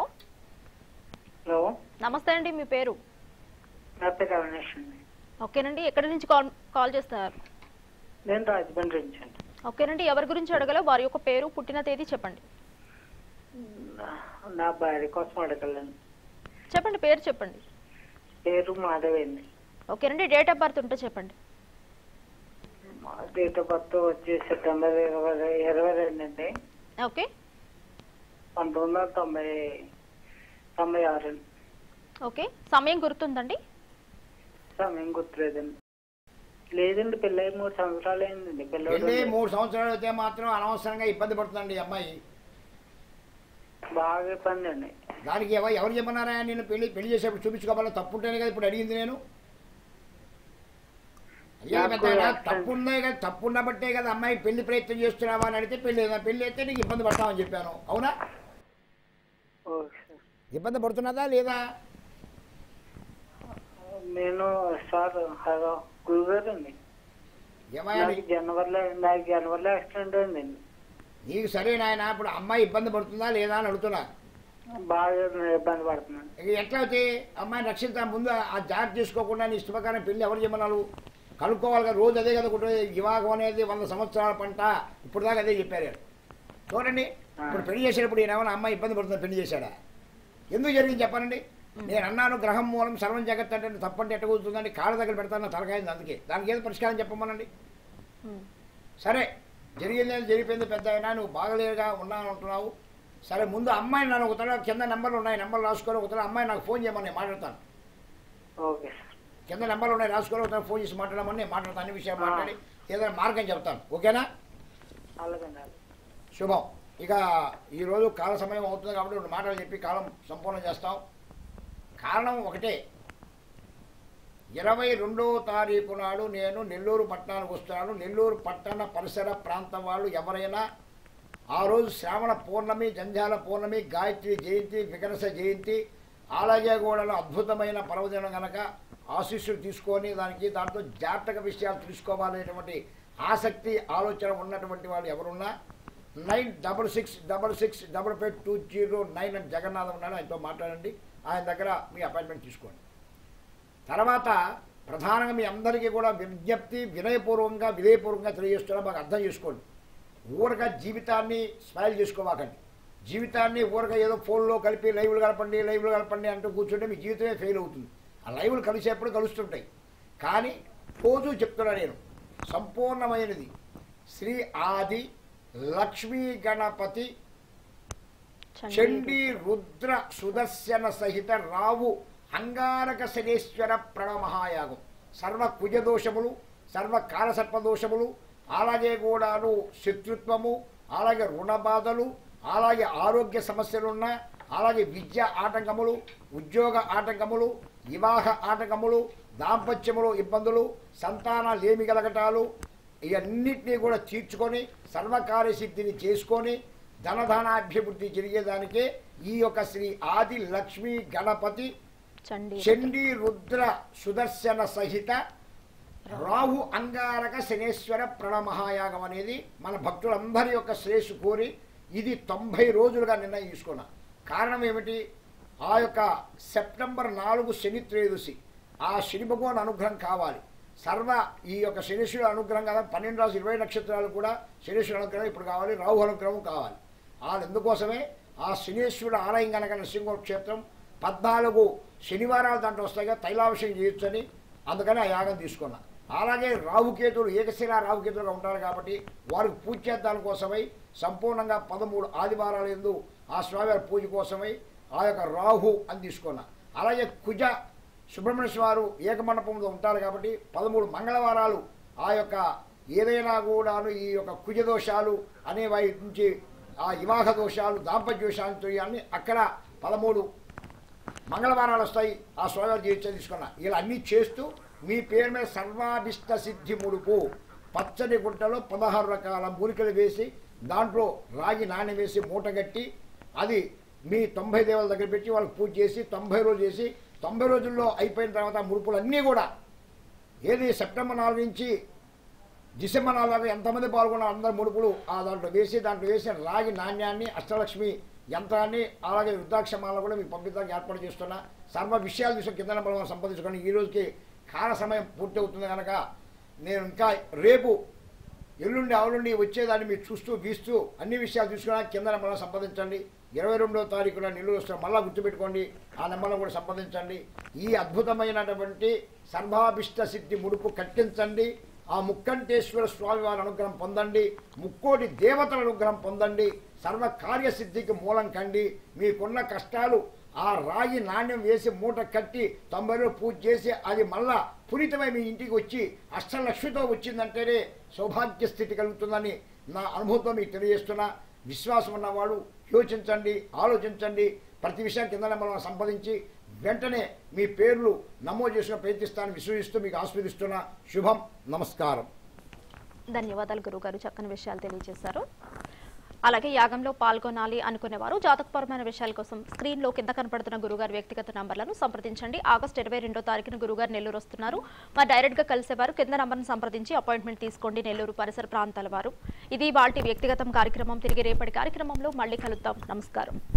హలో నమస్తే అండి మీ పేరు నా పేరు అవినాష్ అండి ఓకేనండి ఎక్కడి నుంచి కాల్ కాల్ చేస్తున్నారు నేను రాజమండ్రి నుంచి అండి ఓకేనండి ఎవరి గురించి అడగలో వారి యొక్క పేరు పుట్టిన తేదీ చెప్పండి నా- నా భార్య కోసం అడగలను చెప్పండి పేరు చెప్పండి పేరు మాధవి అండి ఓకేనండి డేట్ ఆఫ్ బర్త్ ఉంటే చెప్పండి మా డేట్ ఆఫ్ బర్త్ వచ్చి సెప్టెంబర్ ఇరవై ఇరవై రెండు అండి ఓకే పంతొమ్మిది వందల తొంభై తొంభై ఆరు అండి ఓకే సమయం గుర్తుందండి సమయం గుర్తులేదండి లేదండి పెళ్ళై మూడు సంవత్సరాలు అయిందండి పెళ్ళి పిల్లలు మూడు సంవత్సరాలు అయితే మాత్రం అనవసరంగా ఇబ్బంది పడుతుందండి ఈ అమ్మాయి బాగా ఇబ్బంది అండి దానికి ఎవ- ఎవరు చెప్పన్నారా నేను పెళ్లి పెళ్లి చేసేప్పుడు చూపించుకోవాలా తప్పు ఉంటేనే కదా ఇప్పుడు అడిగింది నేను అయ్యా నాకు పెద్దాయనా, అర్థం- తప్పు ఉందే కదా తప్పు ఉన్నబట్టే కదా అమ్మాయి పెళ్లి ప్రయత్నం చేస్తున్నావా అని అడిగితే పెళ్లి పెళ్లి అయితే నీకు ఇబ్బంది పడతామని చెప్పాను అవునా ఓకే సార్ ఇబ్బంది పడుతున్నదా లేదా నేను సార్ హలో గురుగారు అండి ఏమయ్యా నాకు జనవరిలో నాకు జనవరిలో యాక్సిడెంట్ అయిందండి నీకు సరే నాయన ఇప్పుడు అమ్మాయి ఇబ్బంది పడుతుందా లేదా అని అడుగుతున్నా బాగా ఇబ్బంది పడుతున్నాను ఇక ఎట్లా అయితే అమ్మాయిని రక్షించా ముందు ఆ జాగ్రత్త తీసుకోకుండా నీ ఇష్టప్రకారం పెళ్లి ఎవరు చెప్పమన్నారు కనుక్కోవాలి కదా రోజు అదే కదా కుటుంబ వివాహం అనేది వంద సంవత్సరాల పంట ఇప్పుడు దాకా అదే చెప్పారు వీళ్ళు. చూడండి ఇప్పుడు పెళ్లి చేసేటప్పుడు ఈయన ఏమైనా అమ్మాయి ఇబ్బంది పడుతుంది పెళ్లి చేశాడా ఎందుకు జరిగింది చెప్పనండి నేను అన్నాను గ్రహం మూలం సర్వం జగత్ అంటే తప్పంటే ఎట్ట కూర్చుందండి కాళ్ళ దగ్గర పెడతాను తలకాయింది అందుకే దానికి ఏదో పరిష్కారం చెప్పమనండి ఉమ్. సరే జరిగింది జరిగిపోయింది పెద్ద అయినా నువ్వు బాగలేదుగా ఉన్నాను అంటున్నావు సరే ముందు అమ్మాయి నన్ను ఒక తడ కింద నెంబర్లు ఉన్నాయి నెంబర్లు రాసుకొని ఒక తడ అమ్మాయి నాకు ఫోన్ చేయమని నేను మాట్లాడతాను ఓకే సార్ కింద నెంబర్లు ఉన్నాయి రాసుకొని ఒక తడ ఫోన్ చేసి మాట్లాడమని నేను మాట్లాడతాను అన్ని విషయాలు మాట్లాడి ఏదైనా మార్గం చెప్తాను ఓకేనా అలాగే అలాగే శుభం ఇక ఈరోజు కాల సమయం అవుతుంది కాబట్టి రెండు మాటలు చెప్పి కాలం సంపూర్ణం చేస్తాం కారణం ఒకటే ఇరవై రెండవ తారీఖు నాడు నేను నెల్లూరు పట్టణానికి వస్తున్నాను నెల్లూరు పట్టణ పరిసర ప్రాంతం వాళ్ళు ఎవరైనా ఆ రోజు శ్రావణ పౌర్ణమి జంధ్యాల పౌర్ణమి గాయత్రి జయంతి వికరస జయంతి ఆలయగూడలో అద్భుతమైన పర్వదినం గనక ఆశీస్సులు తీసుకొని దానికి దాంట్లో జాతక విషయాలు తెలుసుకోవాలనేటువంటి ఆసక్తి ఆలోచన ఉన్నటువంటి వాళ్ళు ఎవరున్నా nine double six double six double five two zero nine అని జగన్నాథం ఉన్నాడు ఆయనతో మాట్లాడండి ఆయన దగ్గర మీ అపాయింట్మెంట్ తీసుకోండి తర్వాత ప్రధానంగా మీ అందరికీ కూడా విజ్ఞప్తి వినయపూర్వకంగా విధేయపూర్వకంగా తెలియజేస్తున్నా మాకు అర్థం చేసుకోండి ఊరక జీవితాన్ని స్మైల్ చేసుకోవాకండి జీవితాన్ని ఊరక ఏదో ఫోన్లో కలిపి లైవ్లు కలపండి లైవ్లు కలపండి అంటూ కూర్చుంటే మీ జీవితమే ఫెయిల్ అవుతుంది ఆ లైవ్లు కలిసేప్పుడు కలుస్తుంటాయి కానీ రోజు చెప్తున్నా నేను సంపూర్ణమైనది శ్రీ ఆది లక్ష్మీ గణపతి చండీ రుద్ర సుదర్శన సహిత రావు అంగారక శనేశ్వర ప్రణమహాయాగం సర్వ కుజదోషములు సర్వ కాలసర్పదోషములు అలాగే కూడాను శత్రుత్వము అలాగే రుణ బాధలు అలాగే ఆరోగ్య సమస్యలున్న అలాగే విద్య ఆటంకములు ఉద్యోగ ఆటంకములు వివాహ ఆటంకములు దాంపత్యములు ఇబ్బందులు సంతాన లేమి కలగటాలు ఇవన్నిటినీ కూడా తీర్చుకొని సర్వకార్యసిద్ధిని చేసుకొని ధనధానాభివృద్ధి జరిగేదానికే ఈ యొక్క శ్రీ ఆది లక్ష్మీ గణపతి చండీ చండీ రుద్ర సుదర్శన సహిత రాహు అంగారక శనేశ్వర ప్రణమహాయాగం అనేది మన భక్తులందరి యొక్క శ్రేయస్సు కోరి ఇది తొంభై రోజులుగా నిర్ణయం తీసుకున్నా కారణం ఏమిటి ఆ యొక్క సెప్టెంబర్ నాలుగు శని త్రయోదశి ఆ శని భగవాన్ అనుగ్రహం కావాలి సర్వ ఈ యొక్క శనీశ్వరుడు అనుగ్రహం కదా పన్నెండు రాజు ఇరవై నక్షత్రాలు కూడా శనీశ్వరుడు అనుగ్రహం ఇప్పుడు కావాలి రాహు అనుగ్రహం కావాలి వాళ్ళు ఎందుకోసమే ఆ శనీశ్వరుడు ఆలయం కనుక నరసింహ క్షేత్రం పద్నాలుగు శనివారాలు దాంట్లో వస్తాయిగా తైలాభిషేకం చేయొచ్చని అందుకని ఆ యాగం తీసుకున్నా అలాగే రాహుకేతులు ఏకశిలా రాహుకేతులుగా ఉంటారు కాబట్టి వారికి పూజ చేద్దాని కోసమై సంపూర్ణంగా పదమూడు ఆదివారాల ఎందు ఆ స్వామివారి పూజ కోసమై ఆ యొక్క రాహు అని తీసుకున్నా అలాగే కుజ సుబ్రహ్మణ్య స్వారు ఏకమండపంలో ఉంటారు కాబట్టి పదమూడు మంగళవారాలు ఆ యొక్క ఏదైనా కూడాను ఈ యొక్క కుజ దోషాలు అనే వాటి నుంచి ఆ వివాహ దోషాలు దాంపత్య దోషాలు అన్ని అక్కడ పదమూడు మంగళవారాలు వస్తాయి ఆ స్వామివారి జీవితం తీసుకున్నా ఇలా అన్నీ చేస్తూ మీ పేరు మీద సర్వాభిష్ట సిద్ధి ముడుపు పచ్చని గుంటలో పదహారు రకాల మూలికలు వేసి దాంట్లో రాగి నాణ్యం వేసి మూటగట్టి అది మీ తొంభై దేవాల దగ్గర పెట్టి వాళ్ళకి పూజ చేసి తొంభై రోజులు చేసి తొంభై రోజుల్లో అయిపోయిన తర్వాత ఆ ముడుపులు అన్నీ కూడా ఏది సెప్టెంబర్ నాలుగు నుంచి డిసెంబర్ నాలుగు దాకా ఎంతమంది పాల్గొన్నారు అందరు ముడుపులు ఆ దాంట్లో వేసి దాంట్లో వేసిన రాగి నాణ్యాన్ని అష్టలక్ష్మి యంత్రాన్ని అలాగే రుద్రాక్షమాలను కూడా మీకు పంపించడానికి ఏర్పాటు చేస్తున్నా సర్వ విషయాలు తీసుకుని కింద బలం సంపాదించుకొని ఈ రోజుకి కాల సమయం పూర్తి అవుతుంది కనుక నేను ఇంకా రేపు ఎల్లుండి ఆవులుండి వచ్చేదాన్ని మీరు చూస్తూ వీస్తూ అన్ని విషయాలు తీసుకున్నా కింద నెంబర్లో సంపాదించండి ఇరవై రెండో తారీఖున నెల్లూరు వస్తే మళ్ళా గుర్తుపెట్టుకోండి ఆ నెంబర్లో కూడా సంపాదించండి ఈ అద్భుతమైనటువంటి సర్వాభిష్ట సిద్ధి ముడుపు కట్టించండి ఆ ముక్కంటేశ్వర స్వామి వారి అనుగ్రహం పొందండి ముక్కోటి దేవతల అనుగ్రహం పొందండి సర్వ కార్యసిద్ధికి మూలం కండి మీకున్న కష్టాలు ఆ రాగి నాణ్యం వేసి మూట కట్టి తొంభై రోజులు పూజ చేసి అది మళ్ళా పునీతమై మీ ఇంటికి వచ్చి అష్టలక్ష్మితో వచ్చిందంటేనే సౌభాగ్య స్థితి కలుగుతుందని నా అనుభవంతో మీకు తెలియజేస్తున్నా విశ్వాసం ఉన్నవాడు యోచించండి ఆలోచించండి ప్రతి విషయం కింద నెంబర్ సంపాదించి వెంటనే మీ పేర్లు నమోదు చేసుకుని ప్రయత్నిస్తానని విశ్వసిస్తూ మీకు ఆస్వాదిస్తున్నా శుభం నమస్కారం ధన్యవాదాలు గురుగారు చక్కని విషయాలు తెలియజేశారు అలాగే యాగంలో పాల్గొనాలి అనుకునేవారు జాతకపరమైన విషయాల కోసం స్క్రీన్ లో కింద కనపడుతున్న గురుగారి వ్యక్తిగత నంబర్లను సంప్రదించండి ఆగస్టు ఇరవై రెండో తారీఖున గురుగారు నెల్లూరు వస్తున్నారు మరి డైరెక్ట్ గా కలిసేవారు కింద నంబర్ను సంప్రదించి అపాయింట్మెంట్ తీసుకోండి నెల్లూరు పరిసర ప్రాంతాల వారు ఇది వాటి వ్యక్తిగతం కార్యక్రమం తిరిగి రేపటి కార్యక్రమంలో మళ్ళీ కలుద్దాం నమస్కారం